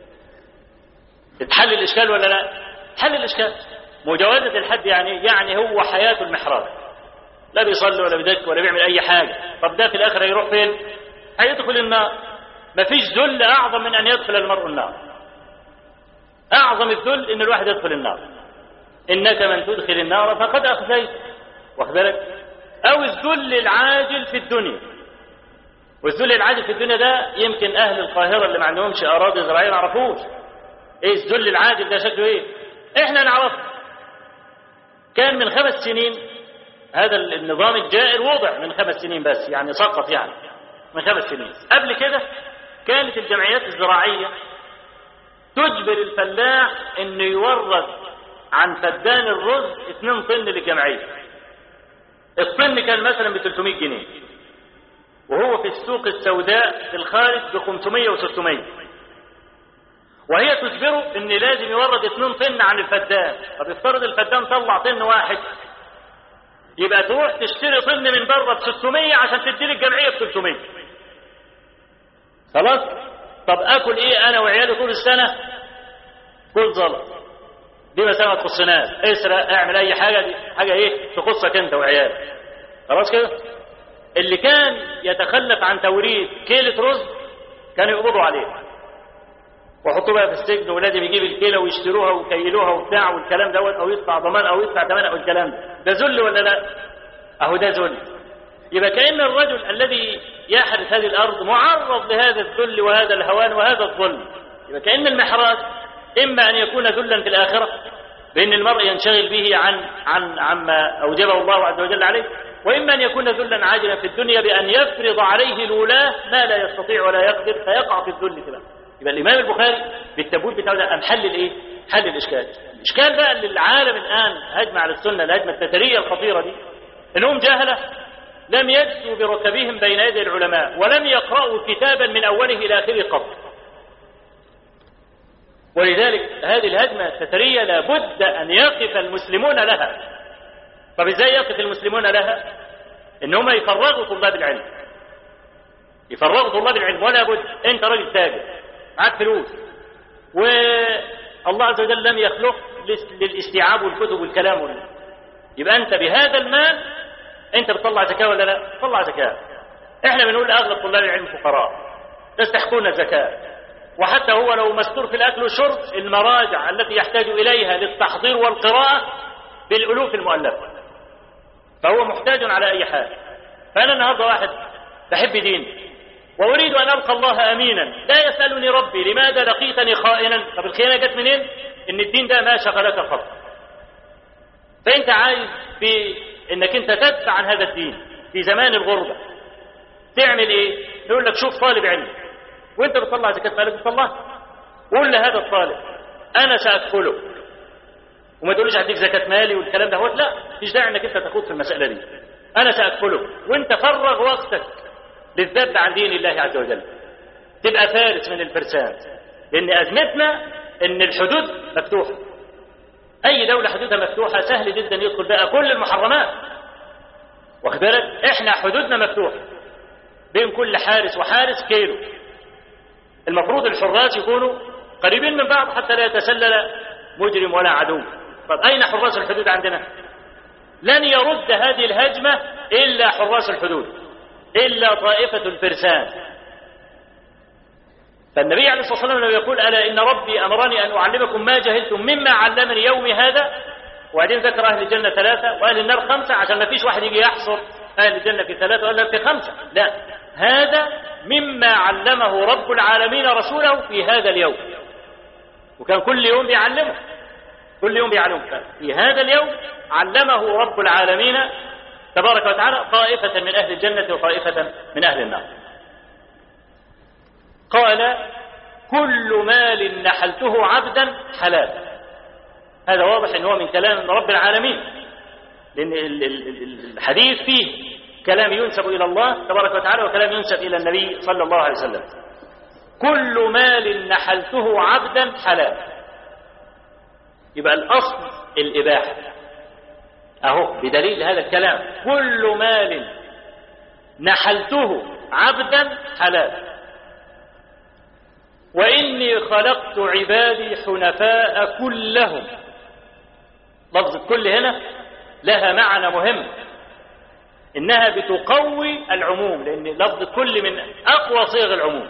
تحل الإشكال ولا لا حل الإشكال مجاوزة الحد يعني يعني هو حياة المحراب لا بيصلي ولا بيدك ولا بيعمل اي حاجه طب ده في الاخر هيروح فين هيدخل النار مفيش ذل اعظم من ان يدخل المرء النار اعظم الذل ان الواحد يدخل النار انك من تدخل النار فقد اخزيت واخد بالك او الذل العاجل في الدنيا والذل العاجل في الدنيا ده يمكن اهل القاهره اللي ما عندهمش اراضي زراعيه ما يعرفوش ايه الذل العاجل ده شكله ايه احنا نعرفه كان من خمس سنين هذا النظام الجائر وضع من خمس سنين بس يعني سقط يعني من خمس سنين قبل كده كانت الجمعيات الزراعية تجبر الفلاح انه يورد عن فدان الرز 2 طن للجمعية الطن كان مثلا ب 300 جنيه وهو في السوق السوداء في الخارج ب 500 و 600 وهي تجبره ان لازم يورد 2 طن عن الفدان طب افترض الفدان طلع طن واحد يبقى تروح تشتري طن من بره ب 600 عشان تدي الجمعيه ب 300 خلاص طب اكل ايه انا وعيالي طول السنه كل زلط دي مسألة ما تخصناش اسرق اعمل اي حاجه دي حاجه ايه تخصك انت وعيالك خلاص كده اللي كان يتخلف عن توريد كيلة رز كانوا يقبضوا عليه ويحطوه بقى في السجن ولازم يجيب الكيلة ويشتروها ويكيلوها وبتاع والكلام دوت او يدفع ضمان او يدفع ثمن او الكلام ده ده ذل ولا لا؟ اهو ده ذل يبقى كأن الرجل الذي يحرث هذه الارض معرض لهذا الذل وهذا الهوان وهذا الظلم يبقى كأن المحراث اما ان يكون ذلا في الاخره بان المرء ينشغل به عن عن عما اوجبه الله عز وجل عليه واما ان يكون ذلا عاجلا في الدنيا بان يفرض عليه الولاه ما لا يستطيع ولا يقدر فيقع في الذل في الآخرة. يبقى الامام البخاري بالتبويب بتاعه ده قام حل الايه؟ حل الاشكال. الاشكال بقى اللي العالم الان هجم على السنه الهجمه التتريه الخطيره دي انهم جهله لم يجدوا بركبهم بين يدي العلماء ولم يقرأوا كتابا من اوله الى اخره قط. ولذلك هذه الهجمه التتريه لابد ان يقف المسلمون لها. طب ازاي يقف المسلمون لها؟ ان هم يفرغوا طلاب العلم. يفرغوا طلاب العلم ولا بد انت راجل تاجر معاك فلوس والله عز وجل لم يخلق للاستيعاب والكتب والكلام ولا. يبقى انت بهذا المال انت بتطلع زكاه ولا لا؟ تطلع زكاه. احنا بنقول اغلب طلاب العلم فقراء يستحقون الزكاه وحتى هو لو مستور في الاكل والشرب المراجع التي يحتاج اليها للتحضير والقراءه بالالوف المؤلفه. فهو محتاج على اي حال. فانا النهارده واحد بحب ديني وأريد أن ألقى الله أمينا لا يسألني ربي لماذا لقيتني خائنا طب الخيانة جت منين إن الدين ده ما شغلك قط فأنت عايز في إنك أنت تدفع عن هذا الدين في زمان الغربة تعمل إيه يقول لك شوف طالب علم وأنت بتطلع زكاة مالك بتطلعها قول لهذا الطالب أنا سأدخله وما تقولش هديك زكاة مالي والكلام ده لا مش داعي انك انت تخوض في المسألة دي انا سأدخله وانت فرغ وقتك للذب عن دين الله عز وجل تبقى فارس من الفرسان لان ازمتنا ان الحدود مفتوحة اي دولة حدودها مفتوحة سهل جدا يدخل بقى كل المحرمات واخد بالك احنا حدودنا مفتوحة بين كل حارس وحارس كيلو المفروض الحراس يكونوا قريبين من بعض حتى لا يتسلل مجرم ولا عدو طب أين حراس الحدود عندنا لن يرد هذه الهجمة إلا حراس الحدود إلا طائفة الفرسان فالنبي عليه الصلاة والسلام لو يقول ألا إن ربي أمرني أن أعلمكم ما جهلتم مما علمني يومي هذا وبعدين ذكر أهل الجنة ثلاثة وأهل النار خمسة عشان ما فيش واحد يجي يحصر أهل الجنة في ثلاثة ولا في خمسة لا هذا مما علمه رب العالمين رسوله في هذا اليوم وكان كل يوم بيعلمه كل يوم بيعلمه في هذا اليوم علمه رب العالمين تبارك وتعالى طائفة من أهل الجنة وطائفة من أهل النار قال كل مال نحلته عبدا حلال هذا واضح ان هو من كلام رب العالمين لان الحديث فيه كلام ينسب الى الله تبارك وتعالى وكلام ينسب الى النبي صلى الله عليه وسلم كل مال نحلته عبدا حلال يبقى الاصل الاباحه اهو بدليل هذا الكلام كل مال نحلته عبدا حلال واني خلقت عبادي حنفاء كلهم لفظ كل هنا لها معنى مهم انها بتقوي العموم لان لفظ كل من اقوى صيغ العموم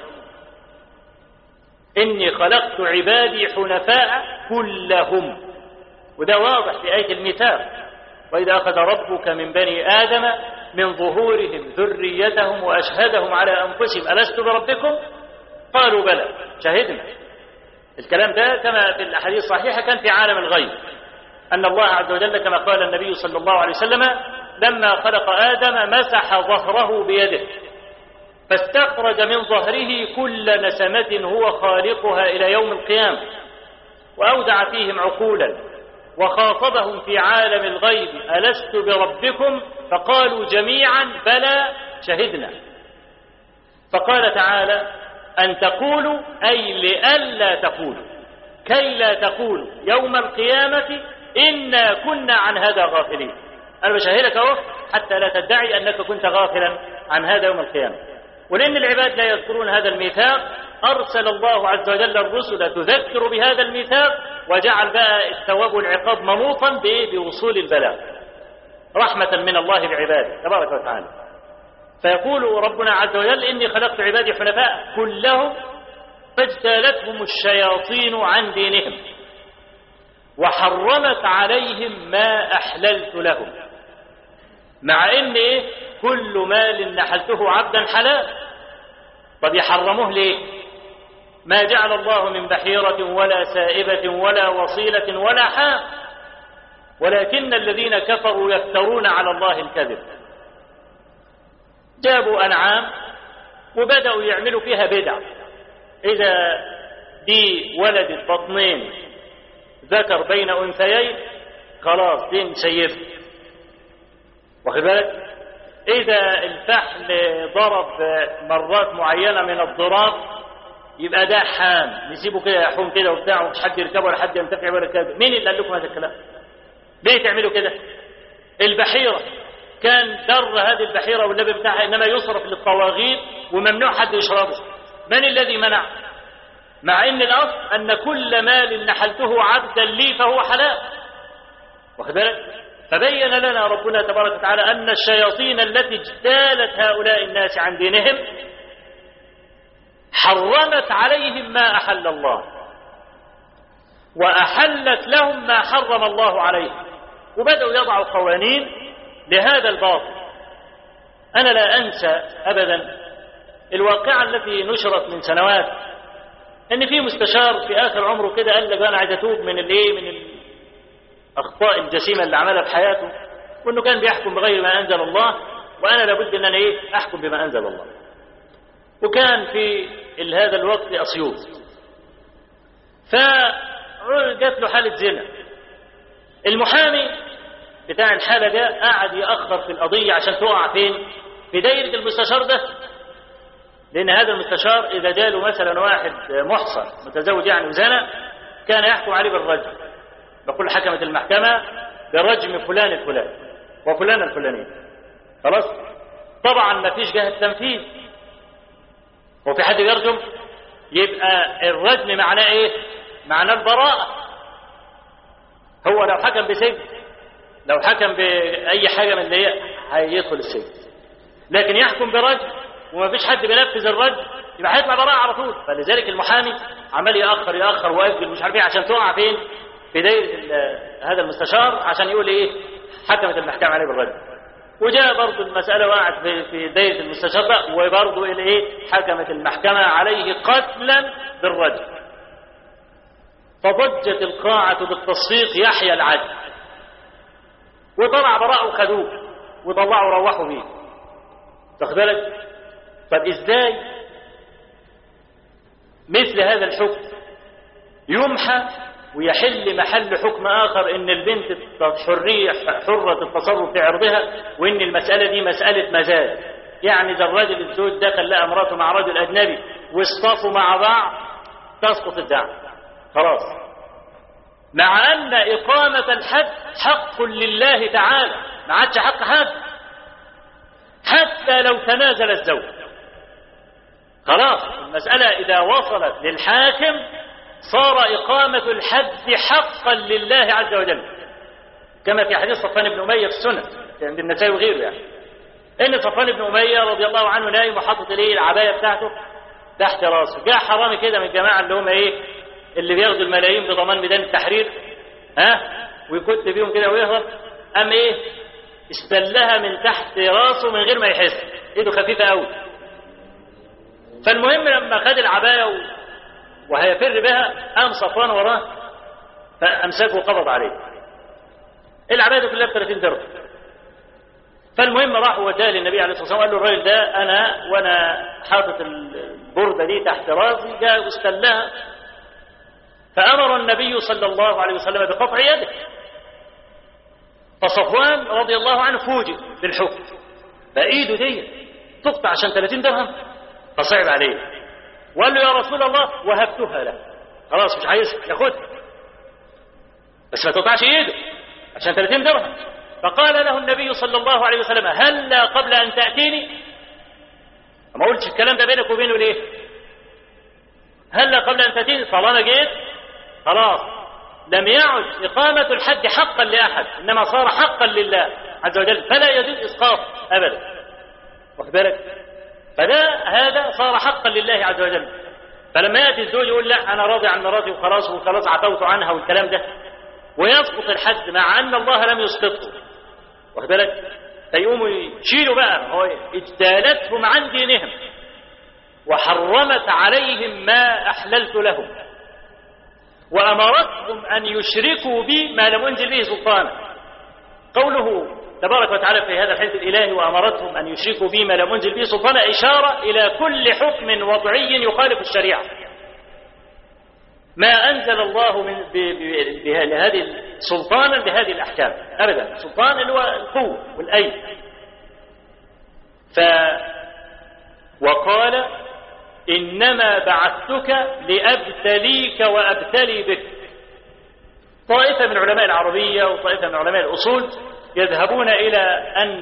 اني خلقت عبادي حنفاء كلهم وده واضح في ايه الميثاق واذا اخذ ربك من بني ادم من ظهورهم ذريتهم واشهدهم على انفسهم الست بربكم قالوا بلى شهدنا الكلام ده كما في الاحاديث الصحيحه كان في عالم الغيب ان الله عز وجل كما قال النبي صلى الله عليه وسلم لما خلق ادم مسح ظهره بيده فاستخرج من ظهره كل نسمه هو خالقها الى يوم القيامه واودع فيهم عقولا وخاطبهم في عالم الغيب الست بربكم فقالوا جميعا بلى شهدنا فقال تعالى أن تقولوا أي لئلا تقولوا كي لا تقولوا يوم القيامة إنا كنا عن هذا غافلين أنا بشهدك أهو حتى لا تدعي أنك كنت غافلا عن هذا يوم القيامة ولأن العباد لا يذكرون هذا الميثاق أرسل الله عز وجل الرسل تذكر بهذا الميثاق وجعل بقى الثواب والعقاب منوطا بوصول البلاغ رحمة من الله بعباده تبارك وتعالى فيقول ربنا عز وجل إني خلقت عبادي حنفاء كلهم فاجتالتهم الشياطين عن دينهم وحرمت عليهم ما أحللت لهم مع إن إيه كل مال نحلته عبدا حلال طب يحرموه ليه ما جعل الله من بحيرة ولا سائبة ولا وصيلة ولا حام ولكن الذين كفروا يفترون على الله الكذب جابوا أنعام وبدأوا يعملوا فيها بدع إذا دي ولدت بطنين ذكر بين أنثيين خلاص دي مسيبة واخد بالك إذا الفحل ضرب مرات معينة من الضراب يبقى ده حام نسيبه كده يحوم كده وبتاع ومش حد يركبه ولا حد ينتفع ولا كده مين اللي قال لكم هذا الكلام؟ ليه تعملوا كده؟ البحيرة كان در هذه البحيرة والنبي بتاعها إنما يصرف للطواغيت وممنوع حد يشربه من الذي منع؟ مع ان الاصل ان كل مال نحلته عبدا لي فهو حلال واخد بالك فبين لنا ربنا تبارك وتعالى ان الشياطين التي اجتالت هؤلاء الناس عن دينهم حرمت عليهم ما احل الله واحلت لهم ما حرم الله عليهم وبداوا يضعوا قوانين لهذا الباطل أنا لا أنسى أبدا الواقعة التي نشرت من سنوات ان في مستشار في اخر عمره كده قال لك انا عايز اتوب من الايه من الاخطاء الجسيمه اللي عملها في حياته وانه كان بيحكم بغير ما انزل الله وانا لابد ان انا ايه احكم بما انزل الله وكان في هذا الوقت اسيوط فجات له حاله زنا المحامي بتاع الحاله ده قعد ياخر في القضيه عشان تقع فين في دايره المستشار ده لأن هذا المستشار إذا جاله مثلا واحد محصن متزوج يعني وزنى كان يحكم عليه بالرجم بقول حكمت المحكمة برجم فلان الفلاني وفلان الفلاني خلاص طبعا ما فيش جهة تنفيذ وفي حد يرجم يبقى الرجم معناه ايه معناه البراءة هو لو حكم بسجن لو حكم بأي حاجة من اللي هي هيدخل السجن لكن يحكم برجم وما فيش حد بينفذ الرد يبقى هيطلع براءة على طول فلذلك المحامي عمال يأخر يأخر ويأجل مش عارف ايه عشان تقع فين في دايرة هذا المستشار عشان يقول ايه حكمت المحكمة عليه بالرد وجاء برضه المسألة وقعت في في دايرة المستشار ده وبرضه الايه حكمت المحكمة عليه قتلا بالرد فضجت القاعة بالتصفيق يحيى العدل وطلع براءة وخدوه وطلعوا روحوا بيه واخد بالك طب ازاي مثل هذا الحكم يمحى ويحل محل حكم اخر ان البنت حريه حره التصرف في عرضها وان المساله دي مساله مزاج يعني اذا الراجل الزوج دخل لقى مراته مع رجل اجنبي واصطفوا مع بعض تسقط الدعوه خلاص مع ان اقامه الحد حق لله تعالى ما عادش حق حد حتى لو تنازل الزوج خلاص المسألة إذا وصلت للحاكم صار إقامة الحد حقا لله عز وجل كما في حديث صفوان بن أمية في السنة عند النسائي وغيره يعني إن صفوان بن أمية رضي الله عنه نايم وحاطط إليه العباية بتاعته تحت راسه جاء حرامي كده من الجماعة اللي هم إيه اللي بياخدوا الملايين بضمان ميدان التحرير ها ويكت بيهم كده ويهرب قام إيه استلها من تحت راسه من غير ما يحس ايده خفيفة قوي فالمهم لما خد العباية و... وهيفر بها قام صفوان وراه فأمسكه وقبض عليه العباية دي كلها ب 30 درهم فالمهم راح وداه للنبي عليه الصلاة والسلام قال له الراجل ده أنا وأنا حاطط البردة دي تحت راسي جاء واستلها فأمر النبي صلى الله عليه وسلم بقطع يده فصفوان رضي الله عنه فوجئ بالحكم فايده دي تقطع عشان 30 درهم فصعب عليه وقال له يا رسول الله وهبتها له خلاص مش عايز ياخدها بس ما تقطعش ايده عشان 30 درهم فقال له النبي صلى الله عليه وسلم هلا قبل ان تاتيني ما قلتش الكلام ده بينك وبينه ليه هلا قبل ان تاتيني طالما جيت خلاص لم يعد إقامة الحد حقا لأحد إنما صار حقا لله عز وجل فلا يجوز إسقاط أبدا واخد بالك فده هذا صار حقا لله عز وجل فلما يأتي الزوج يقول لا أنا راضي عن مراتي وخلاص وخلاص عفوت عنها والكلام ده ويسقط الحد مع أن الله لم يسقطه واخد بالك فيقوموا يشيلوا بقى هو اجتالتهم عن دينهم وحرمت عليهم ما أحللت لهم وأمرتهم أن يشركوا بي ما لم أنزل به سلطانا قوله تبارك وتعالى في هذا الحديث الإلهي وأمرتهم أن يشركوا بي ما لم أنزل به سلطانا إشارة إلى كل حكم وضعي يخالف الشريعة ما أنزل الله من بهذه سلطانا بهذه الأحكام أبدا سلطان اللي هو القوة والأيد ف وقال إنما بعثتك لأبتليك وأبتلي بك طائفة من علماء العربية وطائفة من علماء الأصول يذهبون إلى أن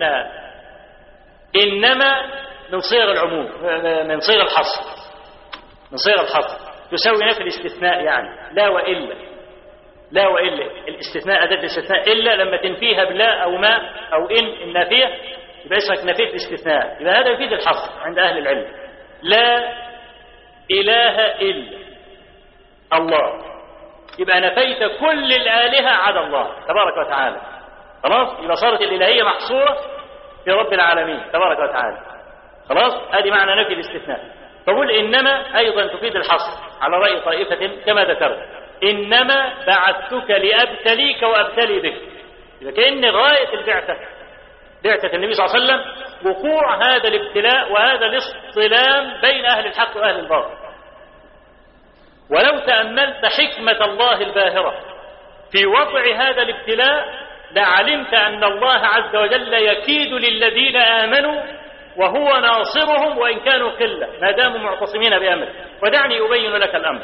إنما من صيغ العموم من صيغ الحصر من صيغ الحصر تساوي نفي الاستثناء يعني لا وإلا لا وإلا الاستثناء أداة الاستثناء إلا لما تنفيها بلا أو ما أو إن النافية يبقى اسمك نفيت الاستثناء يبقى هذا يفيد الحصر عند أهل العلم لا إله إلا الله يبقى نفيت كل الآلهة عدا الله تبارك وتعالى خلاص يبقى صارت الإلهية محصورة في رب العالمين تبارك وتعالى خلاص ادي معنى نفي الاستثناء فقول انما ايضا تفيد الحصر على راي طائفه كما ذكرت انما بعثتك لابتليك وابتلي بك اذا كان غايه البعثه بعثه النبي صلى الله عليه وسلم وقوع هذا الابتلاء وهذا الاصطلام بين اهل الحق واهل الباطل ولو تاملت حكمه الله الباهره في وضع هذا الابتلاء لعلمت ان الله عز وجل يكيد للذين امنوا وهو ناصرهم وان كانوا قله ما داموا معتصمين بامره ودعني ابين لك الامر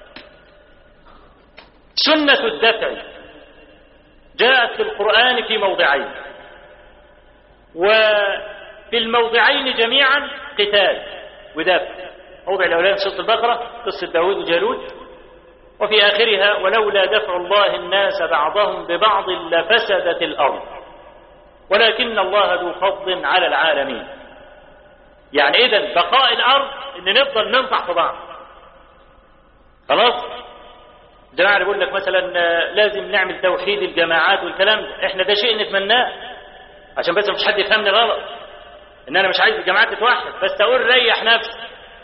سنه الدفع جاءت في القران في موضعين وفي الموضعين جميعا قتال ودفع موضع الاولاني سوره البقره قصه داود وجالوت وفي آخرها ولولا دفع الله الناس بعضهم ببعض لفسدت الأرض ولكن الله ذو فضل على العالمين يعني إذا بقاء الأرض إن نفضل ننصح في بعض خلاص جماعة بيقول لك مثلا لازم نعمل توحيد الجماعات والكلام ده احنا ده شيء نتمناه عشان بس مش حد يفهمني غلط ان انا مش عايز الجماعات تتوحد بس اقول ريح نفسك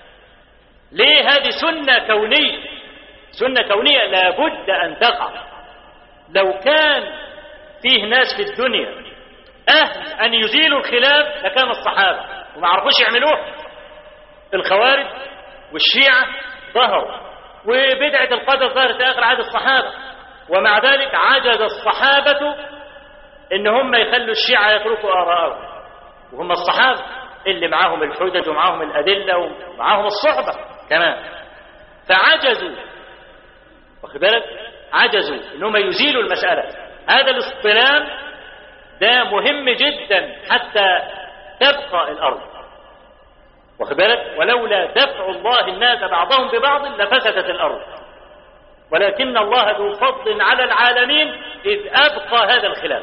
ليه هذه سنة كونية سنة كونية لابد أن تقع لو كان فيه ناس في الدنيا أهل أن يزيلوا الخلاف لكان الصحابة وما عرفوش يعملوه الخوارج والشيعة ظهروا وبدعة القدر ظهرت في آخر عهد الصحابة ومع ذلك عجز الصحابة إن هم يخلوا الشيعة يتركوا آراءهم وهم الصحابة اللي معاهم الحجج ومعاهم الأدلة ومعاهم الصحبة كمان فعجزوا واخد بالك عجزوا انهم يزيلوا المساله هذا الاصطلام ده مهم جدا حتى تبقى الارض واخد بالك ولولا دفع الله الناس بعضهم ببعض لفسدت الارض ولكن الله ذو فضل على العالمين اذ ابقى هذا الخلاف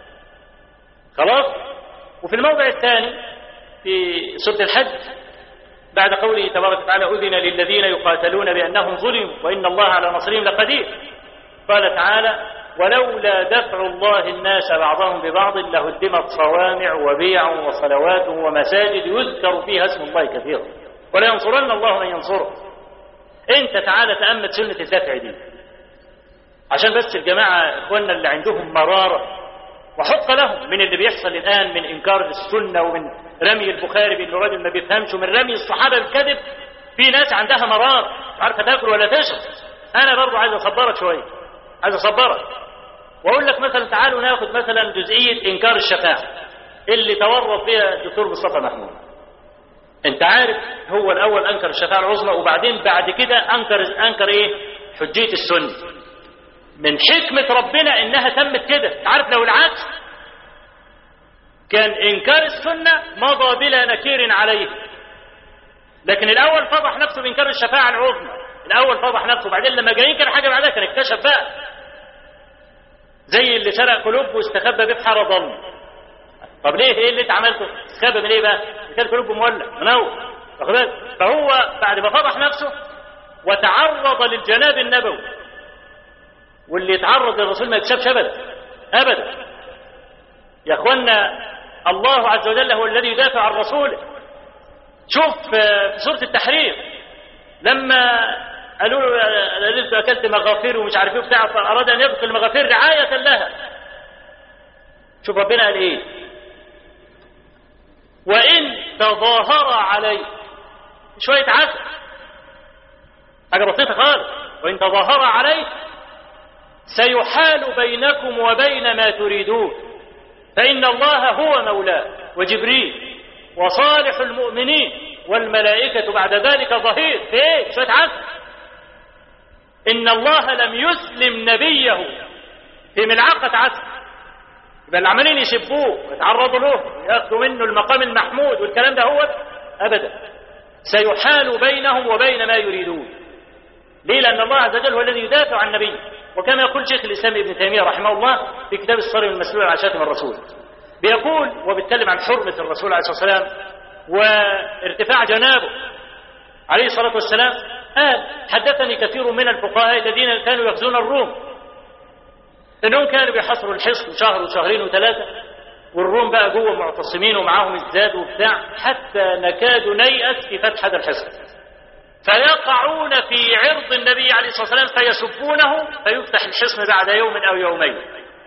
خلاص وفي الموضع الثاني في سوره الحج بعد قوله تبارك وتعالى أذن للذين يقاتلون بأنهم ظلموا وإن الله على نصرهم لقدير قال تعالى ولولا دفع الله الناس بعضهم ببعض لهدمت صوامع وبيع وصلوات ومساجد يذكر فيها اسم الله كثيرا ولا ينصرن الله من ينصره انت تعالى تأمل سنة الدفع دي عشان بس الجماعة اخواننا اللي عندهم مرارة وحق لهم من اللي بيحصل الآن من إنكار السنة ومن رمي البخاري بأنه راجل ما بيفهمش ومن رمي الصحابة بالكذب في ناس عندها مرار مش عارفة تاكل ولا تشرب أنا برضو عايز أصبرك شوية عايز أصبرك وأقول لك مثلا تعالوا ناخد مثلا جزئية إنكار الشفاعة اللي تورط فيها الدكتور مصطفى محمود أنت عارف هو الأول أنكر الشفاعة العظمى وبعدين بعد كده أنكر أنكر إيه؟ حجية السنة من حكمة ربنا إنها تمت كده عارف لو العكس كان إنكار السنة مضى بلا نكير عليه لكن الأول فضح نفسه بإنكار الشفاعة العظمى الأول فضح نفسه بعدين لما جاي ينكر حاجة بعدها كان اكتشف بقى زي اللي سرق قلوب واستخبى ببحر ضل طب ليه ايه اللي انت عملته؟ استخبى من ايه بقى؟ كان قلوبه مولع منور فهو بعد ما فضح نفسه وتعرض للجناب النبوي واللي يتعرض للرسول ما يكسبش ابدا ابدا يا اخوانا الله عز وجل هو الذي يدافع عن رسوله شوف في سوره التحريم لما قالوا له انا اكلت مغافير ومش عارف ايه وبتاع فاراد ان يبقي المغافير رعايه لها شوف ربنا قال ايه وان تظاهر عليه شويه عسل حاجه بسيطه خالص وان تظاهر عليه سيحال بينكم وبين ما تريدون فإن الله هو مولاه وجبريل وصالح المؤمنين والملائكة بعد ذلك ظهير في ايه؟ شوية عسل إن الله لم يسلم نبيه في ملعقة عسل يبقى اللي عمالين يسبوه ويتعرضوا له ياخذوا منه المقام المحمود والكلام ده هو أبدا سيحال بينهم وبين ما يريدون ليه لأن الله عز وجل هو الذي يدافع عن نبيه وكما يقول شيخ الإسلام ابن تيمية رحمه الله في كتاب الصرم المسلول على شاتم الرسول بيقول وبيتكلم عن حرمة الرسول عليه الصلاة والسلام وارتفاع جنابه عليه الصلاة والسلام قال حدثني كثير من الفقهاء الذين كانوا يغزون الروم انهم كانوا بيحصروا الحصن شهر وشهرين وثلاثة والروم بقى جوه معتصمين ومعاهم الزاد وبتاع حتى نكاد نيأس في فتح هذا الحصن فيقعون في عرض النبي عليه الصلاة والسلام فيسبونه فيفتح الحصن بعد يوم أو يومين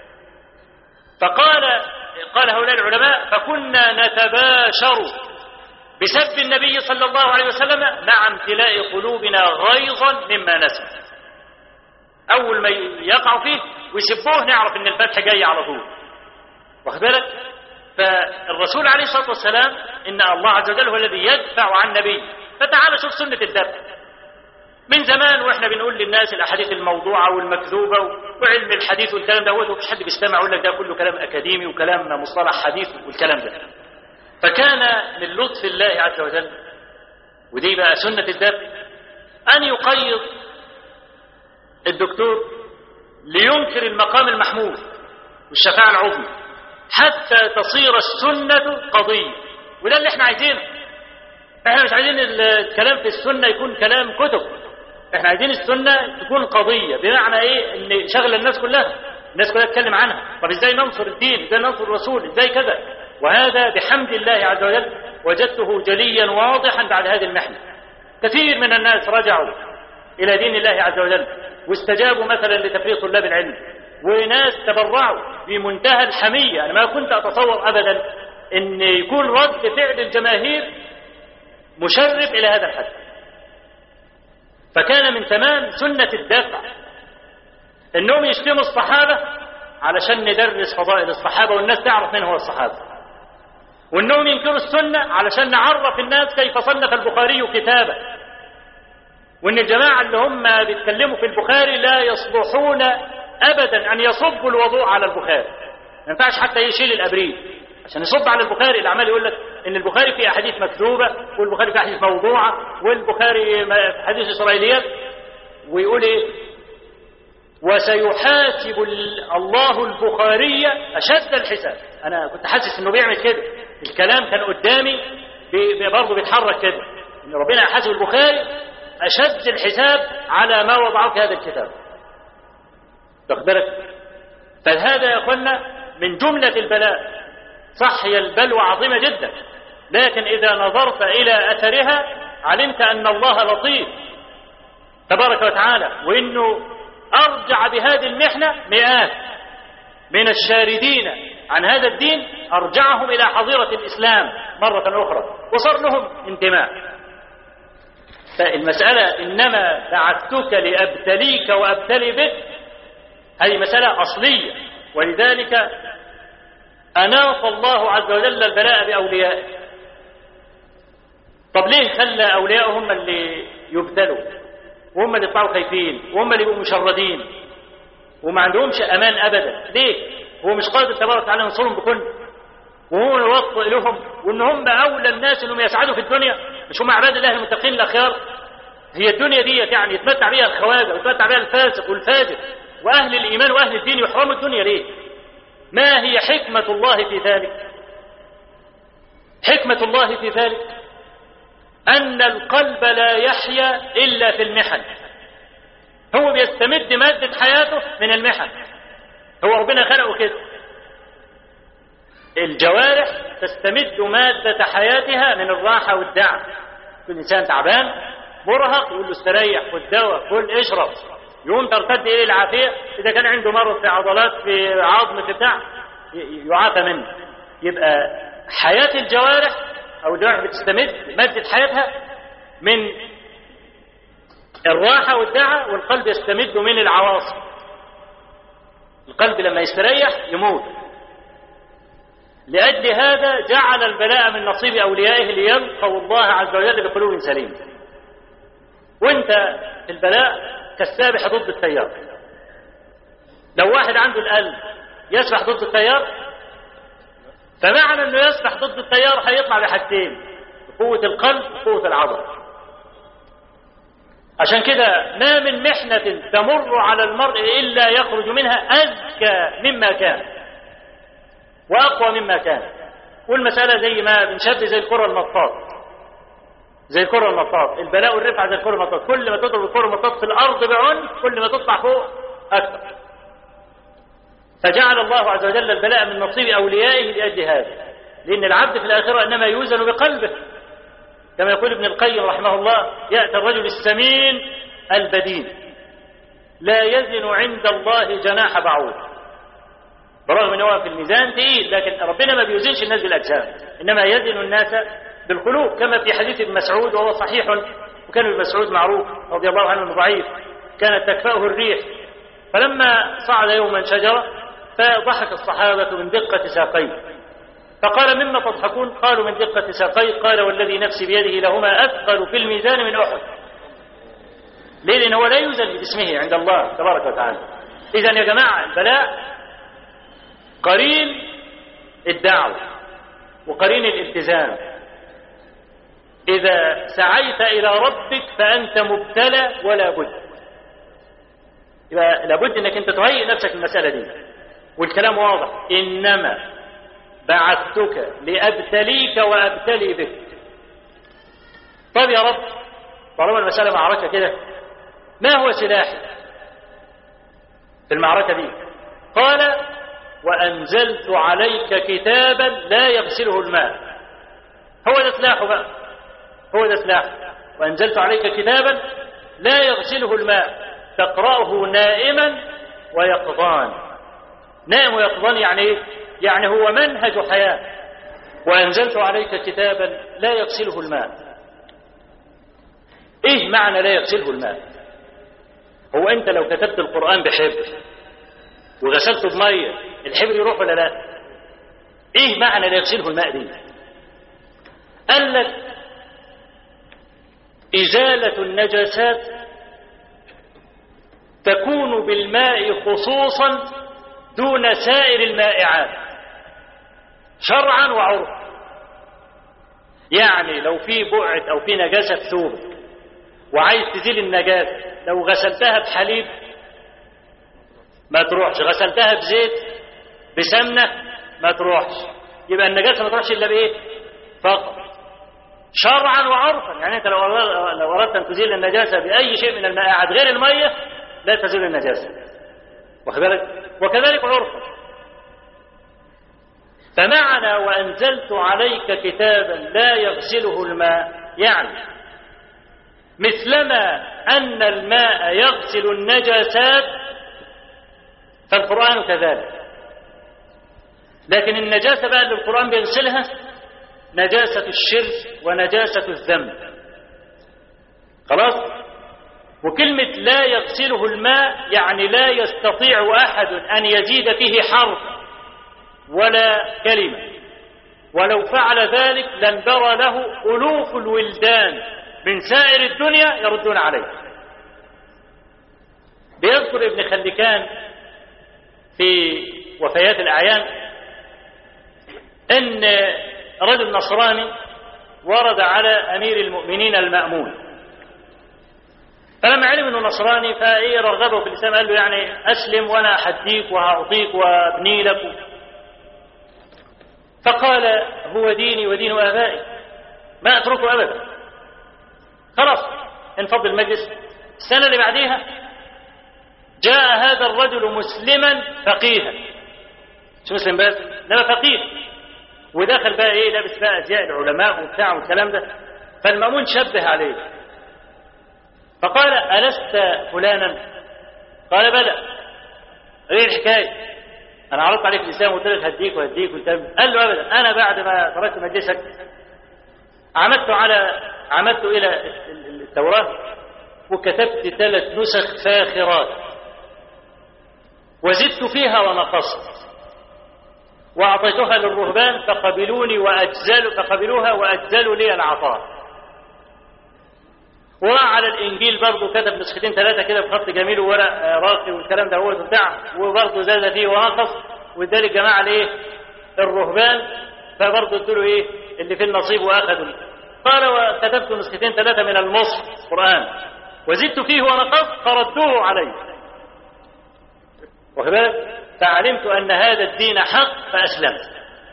فقال قال هؤلاء العلماء فكنا نتباشر بسب النبي صلى الله عليه وسلم مع امتلاء قلوبنا غيظا مما نسب اول ما يقعوا فيه ويسبوه نعرف ان الفتح جاي على طول واخد بالك فالرسول عليه الصلاه والسلام ان الله عز وجل هو الذي يدفع عن نبيه فتعال شوف سنه الدفع من زمان واحنا بنقول للناس الاحاديث الموضوعه والمكذوبه وعلم الحديث والكلام ده ومفيش حد بيستمع يقول لك ده كله كلام اكاديمي وكلام مصطلح حديث والكلام ده فكان من لطف الله عز وجل ودي بقى سنه الدفع ان يقيض الدكتور لينكر المقام المحمود والشفاعة العظمى حتى تصير السنة قضية وده اللي احنا عايزينه احنا مش عايزين الكلام في السنة يكون كلام كتب احنا عايزين السنة تكون قضية بمعنى ايه ان شغل الناس كلها الناس كلها تتكلم عنها طب ازاي ننصر الدين ازاي ننصر الرسول ازاي كذا وهذا بحمد الله عز وجل وجدته جليا واضحا بعد هذه المحنة كثير من الناس رجعوا إلى دين الله عز وجل واستجابوا مثلا لتفريق طلاب العلم وناس تبرعوا بمنتهى الحمية أنا ما كنت أتصور أبدا أن يكون رد فعل الجماهير مشرف إلى هذا الحد فكان من تمام سنة الدفع أنهم يشتموا الصحابة علشان ندرس فضائل الصحابة والناس تعرف من هو الصحابة وأنهم ينكروا السنة علشان نعرف الناس كيف صنف البخاري كتابه وان الجماعه اللي هم بيتكلموا في البخاري لا يصلحون ابدا ان يصبوا الوضوء على البخاري ما ينفعش حتى يشيل الابريد عشان يصب على البخاري اللي عمال يقول لك ان البخاري فيه احاديث مكذوبه والبخاري فيه احاديث موضوعه والبخاري حديث اسرائيليات ويقول ايه وسيحاسب الله البخاري اشد الحساب انا كنت حاسس انه بيعمل كده الكلام كان قدامي برضه بيتحرك كده ان ربنا يحاسب البخاري أشد الحساب على ما وضعه في هذا الكتاب واخد بالك فهذا يا أخوانا من جملة البلاء صح هي البلوى عظيمة جدا لكن إذا نظرت إلى أثرها علمت أن الله لطيف تبارك وتعالى وإنه أرجع بهذه المحنة مئات من الشاردين عن هذا الدين أرجعهم إلى حظيرة الإسلام مرة أخرى وصار لهم انتماء فالمسألة إنما بعثتك لأبتليك وأبتلي بك هذه مسألة أصلية ولذلك أناط الله عز وجل البلاء بأوليائه طب ليه خلى أولياءه هم اللي يبتلوا وهم اللي يطلعوا خايفين وهم اللي يبقوا مشردين وما عندهمش أمان أبدا ليه هو مش قادر تبارك وتعالى ينصرهم بكل وهو يوطئ لهم وان هم اولى الناس انهم يسعدوا في الدنيا مش هم عباد الله المتقين الاخيار هي الدنيا دي يعني يتمتع بها الخواجه ويتمتع بها الفاسق والفاجر واهل الايمان واهل الدين يحرموا الدنيا ليه؟ ما هي حكمه الله في ذلك؟ حكمه الله في ذلك ان القلب لا يحيا الا في المحن هو بيستمد ماده حياته من المحن هو ربنا خلقه كده الجوارح تستمد مادة حياتها من الراحة والدعم كل إنسان تعبان مرهق يقول له استريح خد دواء كل اشرب يقوم ترتد إليه العافية إذا كان عنده مرض في عضلات في عظم في بتاع يعافى منه يبقى حياة الجوارح أو الجوارح بتستمد مادة حياتها من الراحة والدعاء والقلب يستمد من العواصف القلب لما يستريح يموت لأجل هذا جعل البلاء من نصيب أوليائه ليلقوا الله عز وجل بقلوب سليمة وانت البلاء كالسابح ضد التيار لو واحد عنده القلب يسبح ضد التيار فمعنى انه يسبح ضد التيار هيطلع بحاجتين قوة القلب وقوة العضل عشان كده ما من محنة تمر على المرء إلا يخرج منها أزكى مما كان وأقوى مما كان والمسألة زي ما بنشبه زي الكرة المطاط زي الكرة المطاط البلاء والرفعة زي الكرة المطاط كل ما تضرب الكرة المطاط في الأرض بعنف كل ما تطلع فوق أكثر فجعل الله عز وجل البلاء من نصيب أوليائه لأجل هذا لأن العبد في الآخرة إنما يوزن بقلبه كما يقول ابن القيم رحمه الله يأتي الرجل السمين البدين لا يزن عند الله جناح بعوض برغم ان هو في الميزان تقيل لكن ربنا ما بيوزنش الناس بالاجسام انما يزن الناس بالقلوب كما في حديث ابن مسعود وهو صحيح وكان ابن مسعود معروف رضي الله عنه ضعيف كانت تكفاه الريح فلما صعد يوما شجره فضحك الصحابه من دقه ساقيه فقال مما تضحكون قالوا من دقه ساقيه قال والذي نفسي بيده لهما اثقل في الميزان من احد ليه لان هو لا يوزن باسمه عند الله تبارك وتعالى اذا يا جماعه البلاء قرين الدعوة وقرين الالتزام إذا سعيت إلى ربك فأنت مبتلى ولا بد يبقى لابد أنك أنت تهيئ نفسك المسألة دي والكلام واضح إنما بعثتك لأبتليك وأبتلي بك طب يا رب طالما المسألة معركة كده ما هو سلاحي في المعركة دي قال وأنزلت عليك كتابا لا يغسله الماء هو ده سلاحه بقى هو ده سلاحه وأنزلت عليك كتابا لا يغسله الماء تقرأه نائما ويقظان نائم ويقظان يعني ايه؟ يعني هو منهج حياة وأنزلت عليك كتابا لا يغسله الماء ايه معنى لا يغسله الماء هو انت لو كتبت القرآن بحبر وغسلته بميه الحبر يروح ولا لا ايه معنى لا يغسله الماء دي قال لك ازاله النجاسات تكون بالماء خصوصا دون سائر المائعات شرعا وعرفا يعني لو في بقعه او في نجاسه في ثوبك وعايز تزيل النجاسه لو غسلتها بحليب ما تروحش غسلتها بزيت بسمنة ما تروحش يبقى النجاسة ما تروحش إلا بإيه فقط شرعا وعرفا يعني أنت لو لو أردت أن تزيل النجاسة بأي شيء من المائعات غير المية لا تزيل النجاسة واخد بالك وكذلك عرفا فمعنى وأنزلت عليك كتابا لا يغسله الماء يعني مثلما أن الماء يغسل النجاسات فالقرآن كذلك لكن النجاسة بقى اللي القرآن بيغسلها نجاسة الشرك ونجاسة الذنب خلاص وكلمة لا يغسله الماء يعني لا يستطيع أحد أن يزيد فيه حرف ولا كلمة ولو فعل ذلك لانبرى له ألوف الولدان من سائر الدنيا يردون عليه بيذكر ابن خلكان في وفيات الأعيان أن رجل نصراني ورد على أمير المؤمنين المأمون فلما علم أنه نصراني فإيه رغبه في الإسلام قال له يعني أسلم وأنا أحديك وهأعطيك وأبني لك فقال هو ديني ودين آبائي ما أتركه أبدا خلاص انفض المجلس السنة اللي بعديها جاء هذا الرجل مسلما فقيها مش مسلم بس انما فقيه ودخل بقى ايه لابس بقى ازياء العلماء وبتاع والكلام ده فالمأمون شبه عليه فقال ألست فلانا قال بلى ايه الحكاية انا عرضت عليك الاسلام وقلت لك هديك وهديك والكلام قال له ابدا انا بعد ما تركت مجلسك عمدت على عمدت الى التوراة وكتبت ثلاث نسخ فاخرات وزدت فيها ونقصت وأعطيتها للرهبان فقبلوني وأجزلوا فقبلوها وأجزلوا لي العطاء وراح على الإنجيل برضه كتب نسختين ثلاثة كده بخط جميل وورق راقي والكلام ده هو بتاع وبرضه زاد فيه ونقص وادالي الجماعة الإيه؟ الرهبان فبرضه ادوا ايه اللي في النصيب واخذوا قال وكتبت نسختين ثلاثة من المصحف قرآن وزدت فيه ونقصت فردوه علي واخد بالك فعلمت أن هذا الدين حق فأسلمت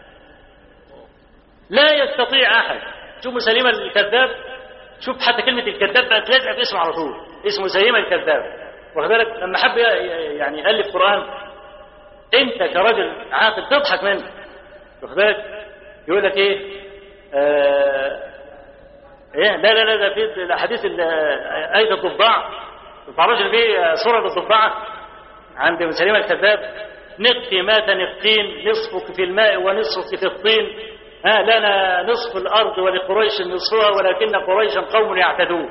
لا يستطيع أحد شوف مسلمة الكذاب شوف حتى كلمة الكذاب بقت لازقة في اسمه على طول اسمه مسيلمة الكذاب واخد بالك لما حب يعني يألف قرآن انت كرجل عاقل تضحك منه واخد بالك يقول لك ايه آه ايه لا لا لا ده في الاحاديث ال- ايه الضفدع تعرفش إن في سوره الضفدعه عند مسلمه الكذاب نقي مات نقين نصفك في الماء ونصفك في الطين ها لنا نصف الارض ولقريش نصفها ولكن قريشا قوم يعتدون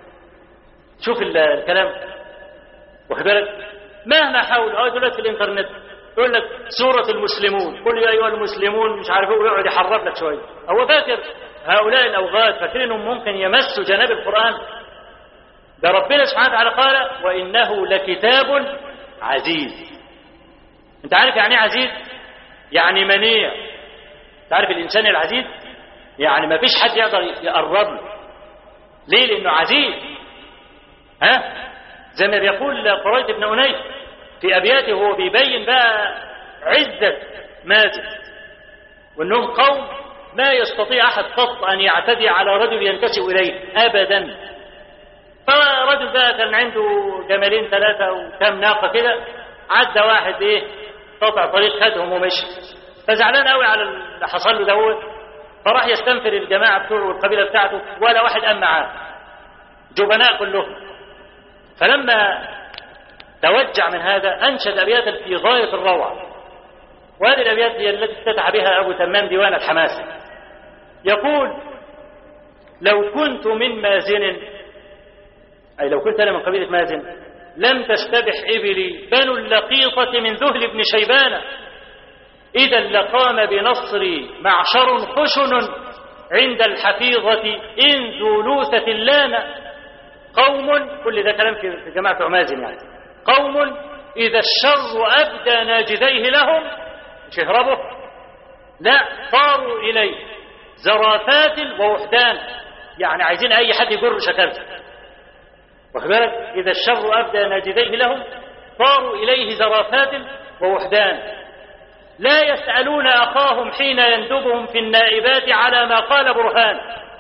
شوف ال- الكلام واخد بالك مهما حاول اه دلوقتي في الانترنت يقول لك سورة المسلمون قل يا أيها المسلمون مش عارف ايه ويقعد يحرف لك شوية هو فاكر هؤلاء الأوغاد فاكرين انهم ممكن يمسوا جناب القرآن ده ربنا سبحانه وتعالى قال وإنه لكتاب عزيز أنت عارف يعني ايه عزيز؟ يعني منيع أنت عارف الإنسان العزيز؟ يعني ما فيش حد يقدر يقرب له ليه؟ لأنه عزيز ها؟ زي ما بيقول قريت بن أنيس في أبياته وهو بيبين بقى عزة مازن وأنهم قوم ما يستطيع أحد قط أن يعتدي على رجل ينتسب إليه أبدا فرجل بقى كان عنده جمالين ثلاثة وكم ناقة كده عدى واحد إيه قطع طريق خدهم ومشي فزعلان قوي على اللي حصل له دوت فراح يستنفر الجماعة بتوعه والقبيلة بتاعته ولا واحد قام معاه جبناء كلهم فلما توجع من هذا أنشد أبياتا في غاية الروعة وهذه الأبيات هي التي افتتح بها أبو تمام ديوان الحماسة يقول لو كنت من مازن أي لو كنت أنا من قبيلة مازن لم تستبح إبلي بنو اللقيطة من ذهل بن شيبان إذا لقام بنصري معشر خشن عند الحفيظة إن ذو لوثة لان قوم كل ده كلام في في جماعة عمازن يعني قوم إذا الشر أبدى ناجذيه لهم مش يهربوا لا صاروا إليه زرافات ووحدان يعني عايزين أي حد يجر شكلته واخد بالك إذا الشر أبدى ناجذيه لهم صاروا إليه زرافات ووحدان لا يسألون أخاهم حين يندبهم في النائبات على ما قال برهان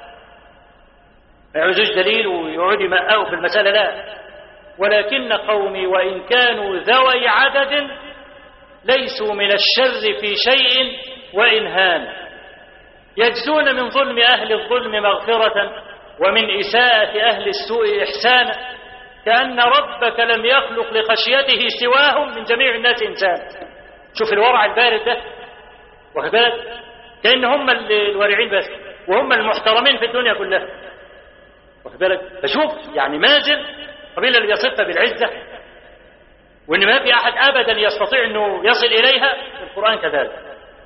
ما يعوزوش دليل ويقعدوا يمققوا في المسألة لا ولكن قومي وإن كانوا ذوي عدد ليسوا من الشر في شيء وإن هان يجزون من ظلم أهل الظلم مغفرة ومن إساءة أهل السوء إحسانا كأن ربك لم يخلق لخشيته سواهم من جميع الناس إنسان شوف الورع البارد ده واخد بالك كأن هم الورعين بس وهم المحترمين في الدنيا كلها واخد بالك فشوف يعني مازن قبيلة اللي يصفها بالعزة وإن ما في أحد أبدا يستطيع أنه يصل إليها القرآن كذلك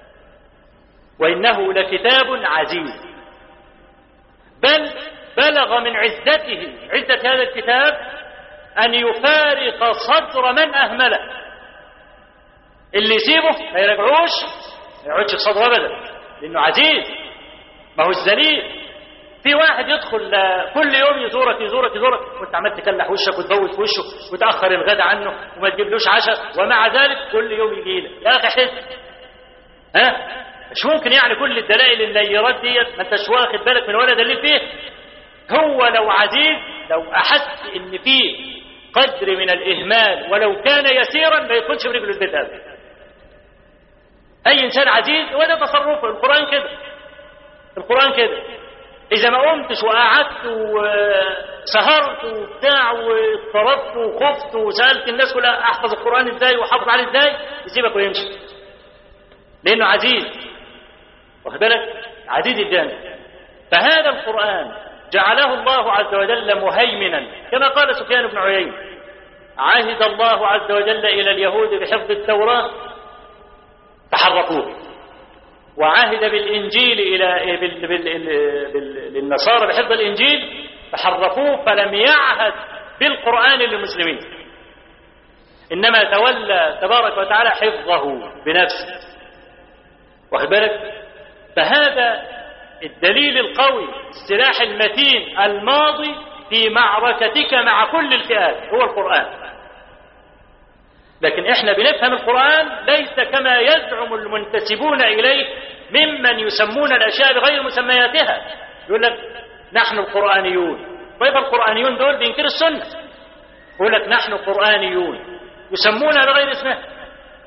وإنه لكتاب عزيز بل بلغ من عزته عزة هذا الكتاب أن يفارق صدر من أهمله اللي يسيبه ما يرجعوش ما يقعدش في صدره أبدا لأنه عزيز ما هو الذليل في واحد يدخل كل يوم يزورك يزورك يزورك وانت عمال تكلح وشك وتبوس في وشه وتاخر الغدا عنه وما تجيبلوش عشاء ومع ذلك كل يوم يجي لك يا اخي حس ها مش ممكن يعني كل الدلائل النيرات ديت ما انتش واخد بالك من ولا دليل فيه هو لو عزيز لو احس ان فيه قدر من الاهمال ولو كان يسيرا ما يدخلش برجله البيت ابدا اي انسان عزيز وده تصرفه القران كده القران كده إذا ما قمتش وقعدت وسهرت وبتاع واضطربت وخفت وسألت الناس كلها أحفظ القرآن إزاي وأحافظ عليه إزاي يسيبك ويمشي لأنه عزيز واخد بالك عزيز الجانب فهذا القرآن جعله الله عز وجل مهيمنا كما قال سفيان بن عيينة عهد الله عز وجل إلى اليهود بحفظ التوراة فحرقوه وعهد بالإنجيل إلى بال... بال... بال... للنصارى بحفظ الإنجيل فحرفوه فلم يعهد بالقرآن للمسلمين إنما تولى تبارك وتعالى حفظه بنفسه واخد بالك فهذا الدليل القوي السلاح المتين الماضي في معركتك مع كل الفئات هو القرآن لكن احنا بنفهم القرآن ليس كما يزعم المنتسبون إليه ممن يسمون الأشياء بغير مسمياتها يقول لك نحن القرآنيون طيب القرآنيون دول بينكروا السنة يقول لك نحن قرآنيون يسمونها بغير اسمها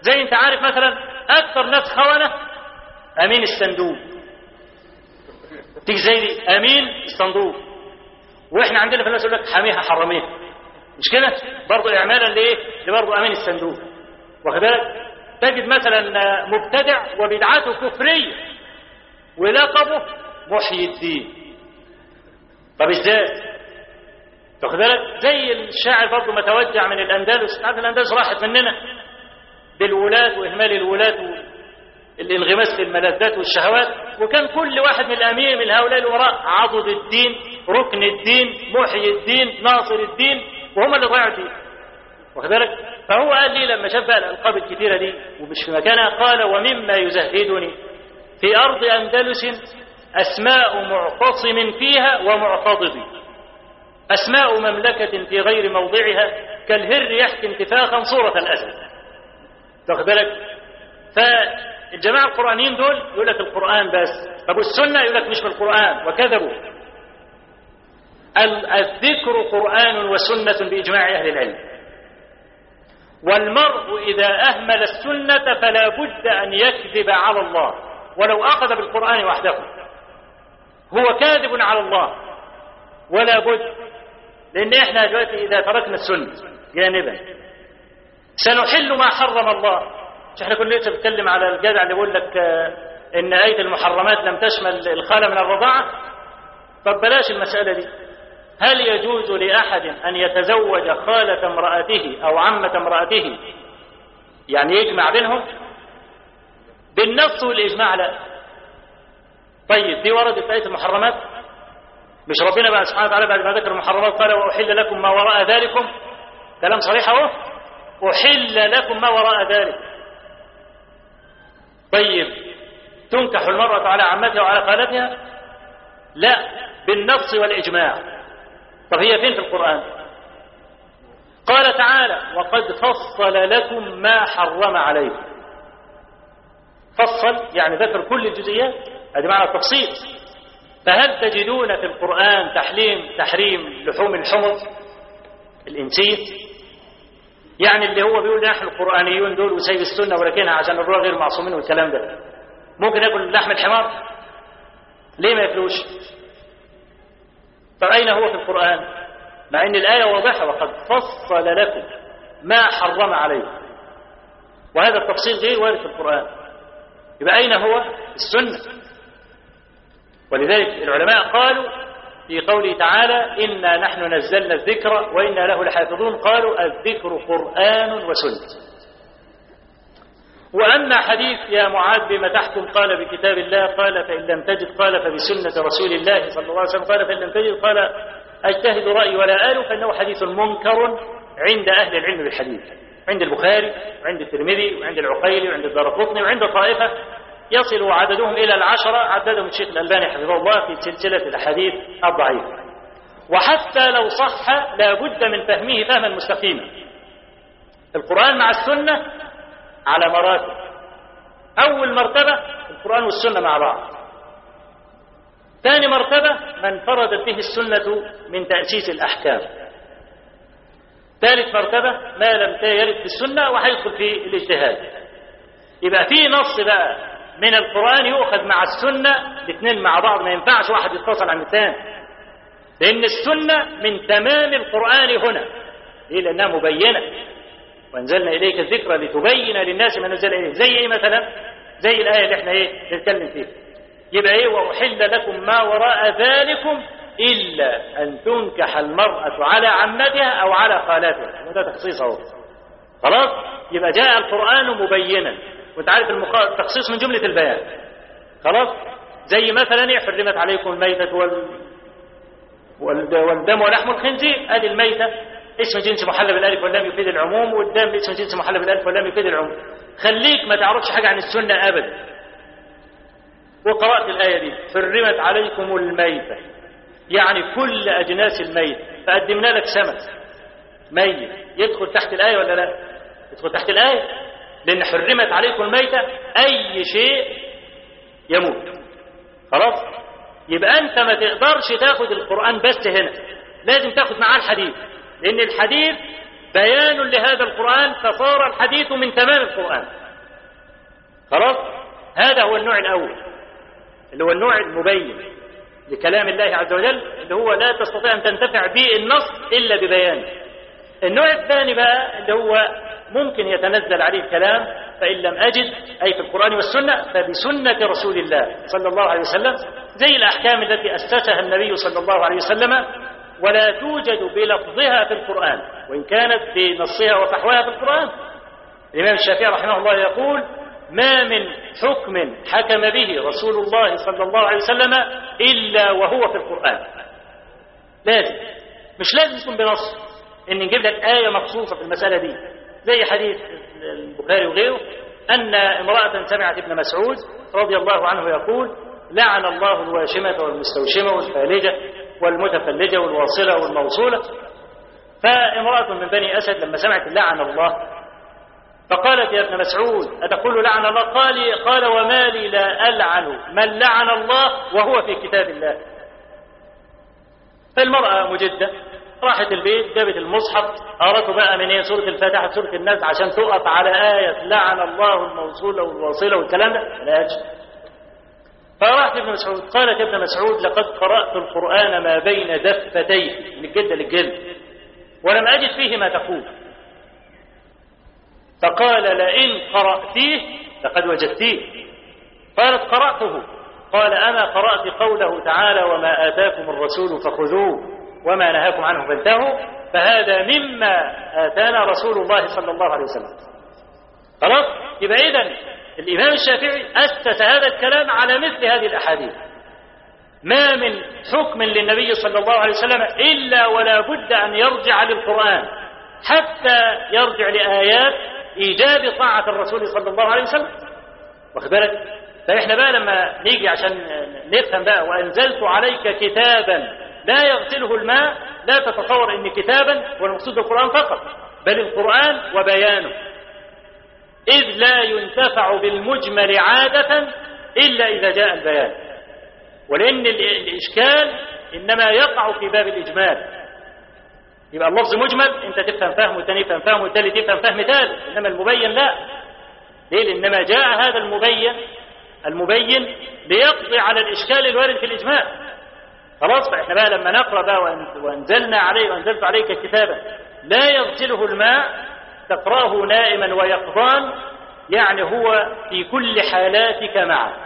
زي انت عارف مثلا اكثر ناس خونه امين الصندوق تيجي زي دي امين الصندوق واحنا عندنا في الناس يقول لك حاميها حراميها مش كده برضه اعمالا لايه لبرضه امين الصندوق واخد بالك تجد مثلا مبتدع وبدعته كفريه ولقبه محيي الدين طب ازاي واخد بالك زي الشاعر برضه ما توجع من الاندلس عارف الاندلس راحت مننا بالولاد واهمال الولاد والانغماس في الملذات والشهوات وكان كل واحد من الامير من هؤلاء الامراء عضد الدين ركن الدين محيي الدين ناصر الدين وهم اللي ضيعوا الدين واخد بالك فهو قال لي لما شاف بقى الالقاب الكثيره دي ومش في مكانها قال ومما يزهدني في ارض اندلس اسماء معتصم فيها ومعتضد اسماء مملكه في غير موضعها كالهر يحكي انتفاخا صوره الاسد واخد بالك فالجماعه القرانيين دول يقول لك القران بس طب والسنه يقول لك مش في القران وكذبوا الذكر قران وسنه باجماع اهل العلم والمرء إذا أهمل السنة فلا بد أن يكذب على الله ولو أخذ بالقرآن وحده هو كاذب على الله ولا بد لأن إحنا دلوقتي إذا تركنا السنة جانبا سنحل ما حرم الله مش إحنا كنا لسه بنتكلم على الجدع اللي بيقول لك إن آية المحرمات لم تشمل الخالة من الرضاعة طب بلاش المسألة دي هل يجوز لأحد أن يتزوج خالة امرأته أو عمة امرأته يعني يجمع بينهم بالنص والإجماع لا طيب دي وردت في آية المحرمات مش ربنا بقى سبحانه وتعالى بعد ما ذكر المحرمات قال وأحل لكم ما وراء ذلكم كلام صريح اهو أحل لكم ما وراء ذلك طيب تنكح المرأة على عمتها وعلى خالتها لا بالنص والإجماع طب هي فين في القرآن قال تعالى وقد فصل لكم ما حرم عليكم فصل يعني ذكر كل الجزئيات هذه معنى التفصيل فهل تجدون في القرآن تحليم تحريم لحوم الحمر الإنسية يعني اللي هو بيقول نحن القرآنيون دول وسيب السنة ولكنها عشان الروح غير معصومين والكلام ده ممكن ياكل لحم الحمار ليه ما ياكلوش طب أين هو في القرآن مع أن الآية واضحة وقد فصل لكم ما حرم عليكم وهذا التفصيل غير وارد في القرآن يبقى أين هو السنة ولذلك العلماء قالوا في قوله تعالى إنا نحن نزلنا الذكر وإنا له لحافظون قالوا الذكر قرآن وسنة وأما حديث يا معاذ بما تحكم قال بكتاب الله قال فإن لم تجد قال فبسنة رسول الله صلى الله عليه وسلم قال فإن لم تجد قال أجتهد رأيي ولا آل فإنه حديث منكر عند أهل العلم بالحديث عند البخاري وعند الترمذي وعند العقيلي وعند الدارقطني وعند طائفة يصل عددهم إلى العشرة عددهم الشيخ الألباني حفظه الله في سلسلة الأحاديث الضعيفة وحتى لو صح لا بد من فهمه فهما مستقيما القرآن مع السنة على مراتب أول مرتبة القرآن والسنة مع بعض ثاني مرتبة ما انفردت به السنة من تأسيس الأحكام ثالث مرتبة ما لم يرد في السنة وهيدخل في الاجتهاد يبقى في نص بقى من القرآن يؤخذ مع السنة الاثنين مع بعض ما ينفعش واحد يتصل عن الثاني لأن السنة من تمام القرآن هنا ليه لأنها مبينة وانزلنا اليك الذكر لتبين للناس ما نزل اليه زي ايه مثلا زي الايه اللي احنا ايه بنتكلم فيها يبقى ايه واحل لكم ما وراء ذلكم الا ان تنكح المراه على عمتها او على خالاتها وده تخصيص اهو خلاص يبقى جاء القران مبينا وانت عارف التخصيص من جمله البيان خلاص زي مثلا ايه حرمت عليكم الميتة وال... والدم ولحم الخنزير ادي الميتة اسم جنس محل بالالف واللام يفيد العموم والدم اسم جنس محل بالالف واللام يفيد العموم خليك ما تعرفش حاجه عن السنه ابدا وقرات الايه دي حرمت عليكم الميته يعني كل اجناس الميت فقدمنا لك سمك ميت يدخل تحت الايه ولا لا يدخل تحت الايه لان حرمت عليكم الميته اي شيء يموت خلاص يبقى انت ما تقدرش تاخد القران بس هنا لازم تاخد معاه الحديث لأن الحديث بيان لهذا القرآن فصار الحديث من تمام القرآن خلاص هذا هو النوع الأول اللي هو النوع المبين لكلام الله عز وجل اللي هو لا تستطيع أن تنتفع به النص إلا ببيانه النوع الثاني بقى اللي هو ممكن يتنزل عليه الكلام فإن لم أجد أي في القرآن والسنة فبسنة رسول الله صلى الله عليه وسلم زي الأحكام التي أسسها النبي صلى الله عليه وسلم ولا توجد بلفظها في القرآن وإن كانت بنصها وفحواها في القرآن الإمام الشافعي رحمه الله يقول ما من حكم حكم به رسول الله صلى الله عليه وسلم إلا وهو في القرآن لازم مش لازم يكون بنص إن نجيب لك آية مخصوصة في المسألة دي زي حديث البخاري وغيره أن امرأة سمعت ابن مسعود رضي الله عنه يقول لعن الله الواشمة والمستوشمة والفالجة والمتفلجة والواصلة والموصولة فامرأة من بني أسد لما سمعت لعن الله فقالت يا ابن مسعود أتقول لعن الله قال قال وما لي لا ألعن من لعن الله وهو في كتاب الله فالمرأة مجدة راحت البيت جابت المصحف قرأته بقى من ايه سورة الفاتحة سورة الناس عشان تقف على آية لعن الله الموصولة والواصلة والكلام ده لا فراحت ابن مسعود قالت ابن مسعود لقد قرأت القرآن ما بين دفتيه من الجلد للجلد ولم أجد فيه ما تقول فقال لئن قرأتيه لقد وجدتيه قالت قرأته قال أنا قرأت قوله تعالى وما آتاكم الرسول فخذوه وما نهاكم عنه فانتهوا فهذا مما آتانا رسول الله صلى الله عليه وسلم خلاص يبقى إذا الإمام الشافعي أسس هذا الكلام على مثل هذه الأحاديث ما من حكم للنبي صلى الله عليه وسلم إلا ولا بد أن يرجع للقرآن حتى يرجع لآيات إيجاب طاعة الرسول صلى الله عليه وسلم واخد بالك فإحنا بقى لما نيجي عشان نفهم بقى وأنزلت عليك كتابا لا يغسله الماء لا تتصور ان كتابا والمقصود القرآن فقط بل القرآن وبيانه إذ لا ينتفع بالمجمل عادة إلا إذا جاء البيان ولأن الإشكال إنما يقع في باب الإجمال يبقى اللفظ مجمل أنت تفهم فهم والثاني يفهم فهم والثالث يفهم فهم ثالث إنما المبين لا ليه؟ إنما جاء هذا المبين المبين ليقضي على الإشكال الوارد في الإجمال خلاص فاحنا بقى لما نقرا بقى وانزلنا عليه وانزلت عليك كتابا لا يغسله الماء تقراه نائما ويقظان يعني هو في كل حالاتك معه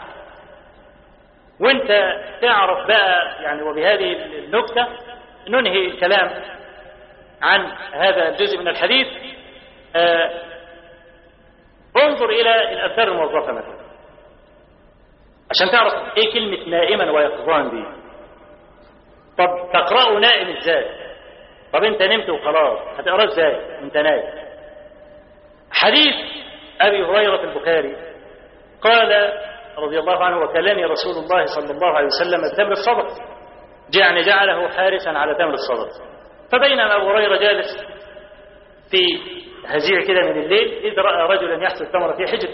وانت تعرف بقى يعني وبهذه النكته ننهي الكلام عن هذا الجزء من الحديث آه انظر الى الاذكار الموظفه مثلا عشان تعرف ايه كلمه نائما ويقظان دي طب تقرأه نائم ازاي طب انت نمت وخلاص هتقراه ازاي انت نايم حديث ابي هريرة في البخاري قال رضي الله عنه وكلني رسول الله صلى الله عليه وسلم بتمر الصدق يعني جعله حارسا على تمر الصدق فبينما ابو هريرة جالس في هزيع كده من الليل إذ رأى رجلا يحسب التمر في حجر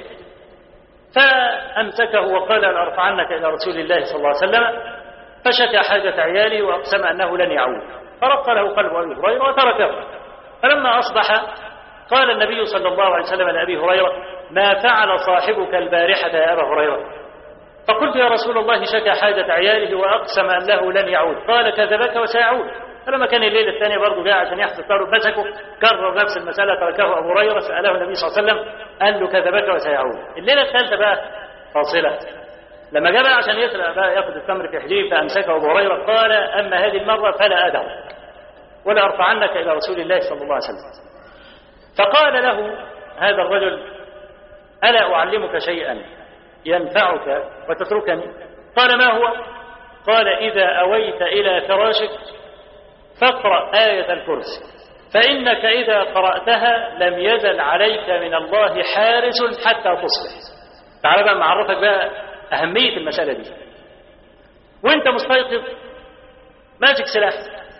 فأمسكه وقال لأرفعنك إلى رسول الله صلى الله عليه وسلم فشكى حاجة عياله وأقسم أنه لن يعود فرق له قلب أبي هريرة وتركه فلما أصبح قال النبي صلى الله عليه وسلم لأبي هريرة ما فعل صاحبك البارحة يا أبا هريرة فقلت يا رسول الله شكى حاجة عياله وأقسم أنه لن يعود قال كذبك وسيعود فلما كان الليلة الثانية برضه جاء عشان يحفظ الطارق مسكه كرر نفس المسألة تركه أبو هريرة سأله النبي صلى الله عليه وسلم قال له كذبك وسيعود الليلة الثالثة بقى فاصلة لما جاء بقى عشان يسرق بقى ياخذ التمر في حجيب فامسكه ابو هريره قال اما هذه المره فلا ادعك ولا ارفعنك الى رسول الله صلى الله عليه وسلم فقال له هذا الرجل الا اعلمك شيئا ينفعك وتتركني قال ما هو قال اذا اويت الى فراشك فاقرا ايه الكرسي فانك اذا قراتها لم يزل عليك من الله حارس حتى تصبح تعال بقى معرفك بقى أهمية المسألة دي وانت مستيقظ ماسك سلاح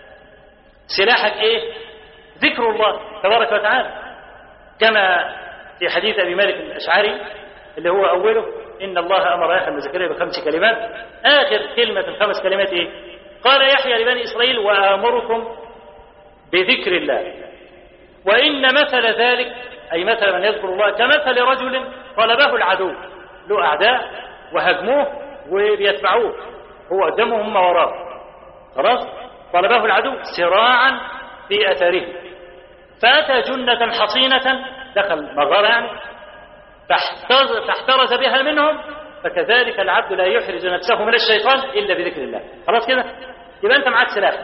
سلاحك ايه ذكر الله تبارك وتعالى كما في حديث أبي مالك الأشعري اللي هو أوله إن الله أمر يحيى بن زكريا بخمس كلمات آخر كلمة الخمس كلمات إيه قال يحيى لبني إسرائيل وآمركم بذكر الله وإن مثل ذلك أي مثل من يذكر الله كمثل رجل طلبه العدو له أعداء وهجموه وبيتبعوه هو قدامه هم وراه خلاص طلبه العدو سراعا في أثره فأتى جنة حصينة دخل مغارة يعني فاحترز, فاحترز بها منهم فكذلك العبد لا يحرز نفسه من الشيطان إلا بذكر الله خلاص كده يبقى أنت معاك سلاح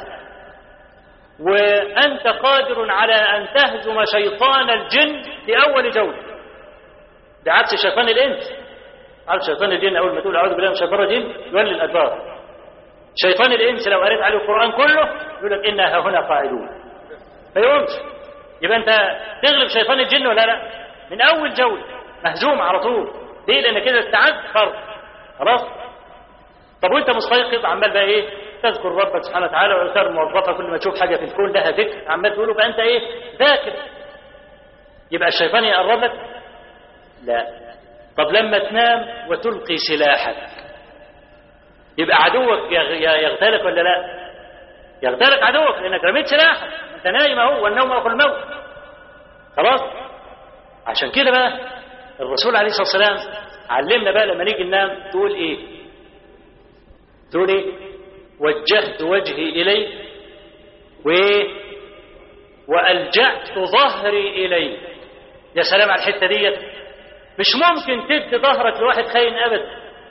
وأنت قادر على أن تهزم شيطان الجن في أول جولة ده عكس شيطان الإنس عارف شيطان الجن أول ما تقول أعوذ بالله من الشيطان الرجيم يولي الأدبار شيطان الإنس لو قريت عليه القرآن كله يقول لك إنا هنا قاعدون ما يقومش يبقى أنت تغلب شيطان الجن ولا لا من أول جولة مهزوم على طول ليه لأن كده استعد فرض خلاص طب وانت مستيقظ عمال بقى ايه تذكر ربك سبحانه وتعالى واذكار موظفه كل ما تشوف حاجه في الكون لها ذكر عمال تقوله فانت ايه ذاكر يبقى الشيطان يقرب لك لا طب لما تنام وتلقي سلاحك يبقى عدوك يغتالك ولا لا يغتالك عدوك لانك رميت سلاحك انت نايم اهو والنوم اخو الموت خلاص عشان كده بقى الرسول عليه الصلاه والسلام علمنا بقى لما نيجي ننام تقول ايه تقول ايه وجهت وجهي اليك وايه والجأت ظهري اليك يا سلام على الحته ديت مش ممكن تدي ظهرك لواحد خاين ابدا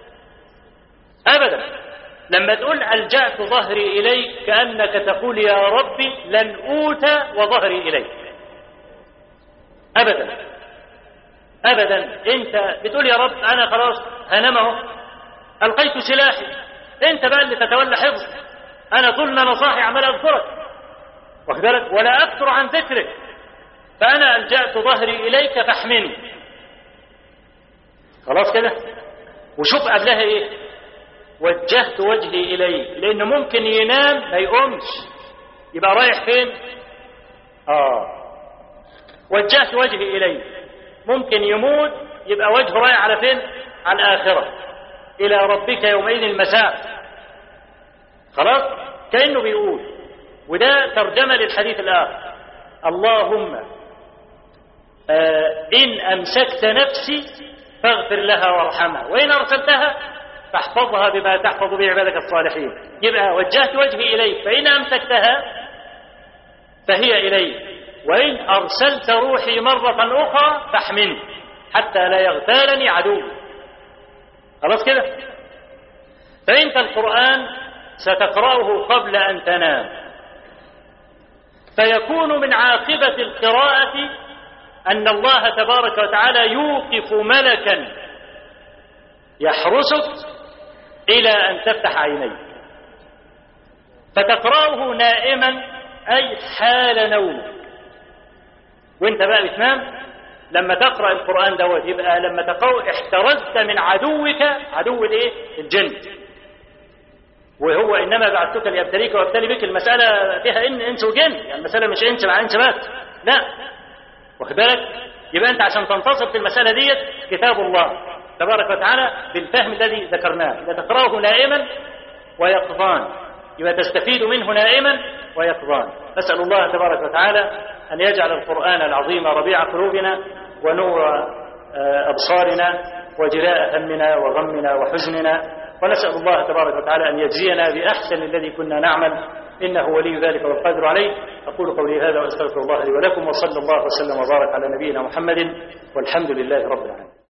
ابدا لما تقول الجأت ظهري اليك كانك تقول يا ربي لن اوت وظهري اليك ابدا ابدا انت بتقول يا رب انا خلاص هنام اهو القيت سلاحي انت بقى اللي تتولى حفظ انا طول ما انا صاحي عمال اذكرك واخد بالك ولا اكثر عن ذكرك فانا الجات ظهري اليك فاحمني خلاص كده وشوف قبلها ايه وجهت وجهي اليك لان ممكن ينام ما يقومش يبقى رايح فين اه وجهت وجهي اليك ممكن يموت يبقى وجهه رايح على فين على الاخره الى ربك يومئذ المساء خلاص كانه بيقول وده ترجمه للحديث الاخر اللهم آه ان امسكت نفسي فاغفر لها وارحمها وان ارسلتها فاحفظها بما تحفظ به عبادك الصالحين يبقى وجهت وجهي اليك فان امسكتها فهي اليك وان ارسلت روحي مره اخرى فاحمني حتى لا يغتالني عدو خلاص كده فانت القران ستقراه قبل ان تنام فيكون من عاقبه القراءه ان الله تبارك وتعالى يوقف ملكا يحرسك الى ان تفتح عينيك فتقراه نائما اي حال نومك وانت بقى بتنام لما تقرا القران دوت يبقى لما تقرأ احترزت من عدوك عدو الايه الجن وهو انما بعثتك ليبتليك وابتلي بك المساله فيها ان انس وجن يعني المساله مش انس مع انس بس لا واخد بالك يبقى انت عشان تنتصر في المساله ديت كتاب الله تبارك وتعالى بالفهم الذي ذكرناه اذا تقراه نائما ويقظان يبقى تستفيد منه نائما ويقظان نسال الله تبارك وتعالى ان يجعل القران العظيم ربيع قلوبنا ونور ابصارنا وجلاء همنا وغمنا وحزننا ونسأل الله تبارك وتعالى أن يجزينا بأحسن الذي كنا نعمل إنه ولي ذلك والقادر عليه أقول قولي هذا وأستغفر الله لي ولكم وصلى الله وسلم وبارك على نبينا محمد والحمد لله رب العالمين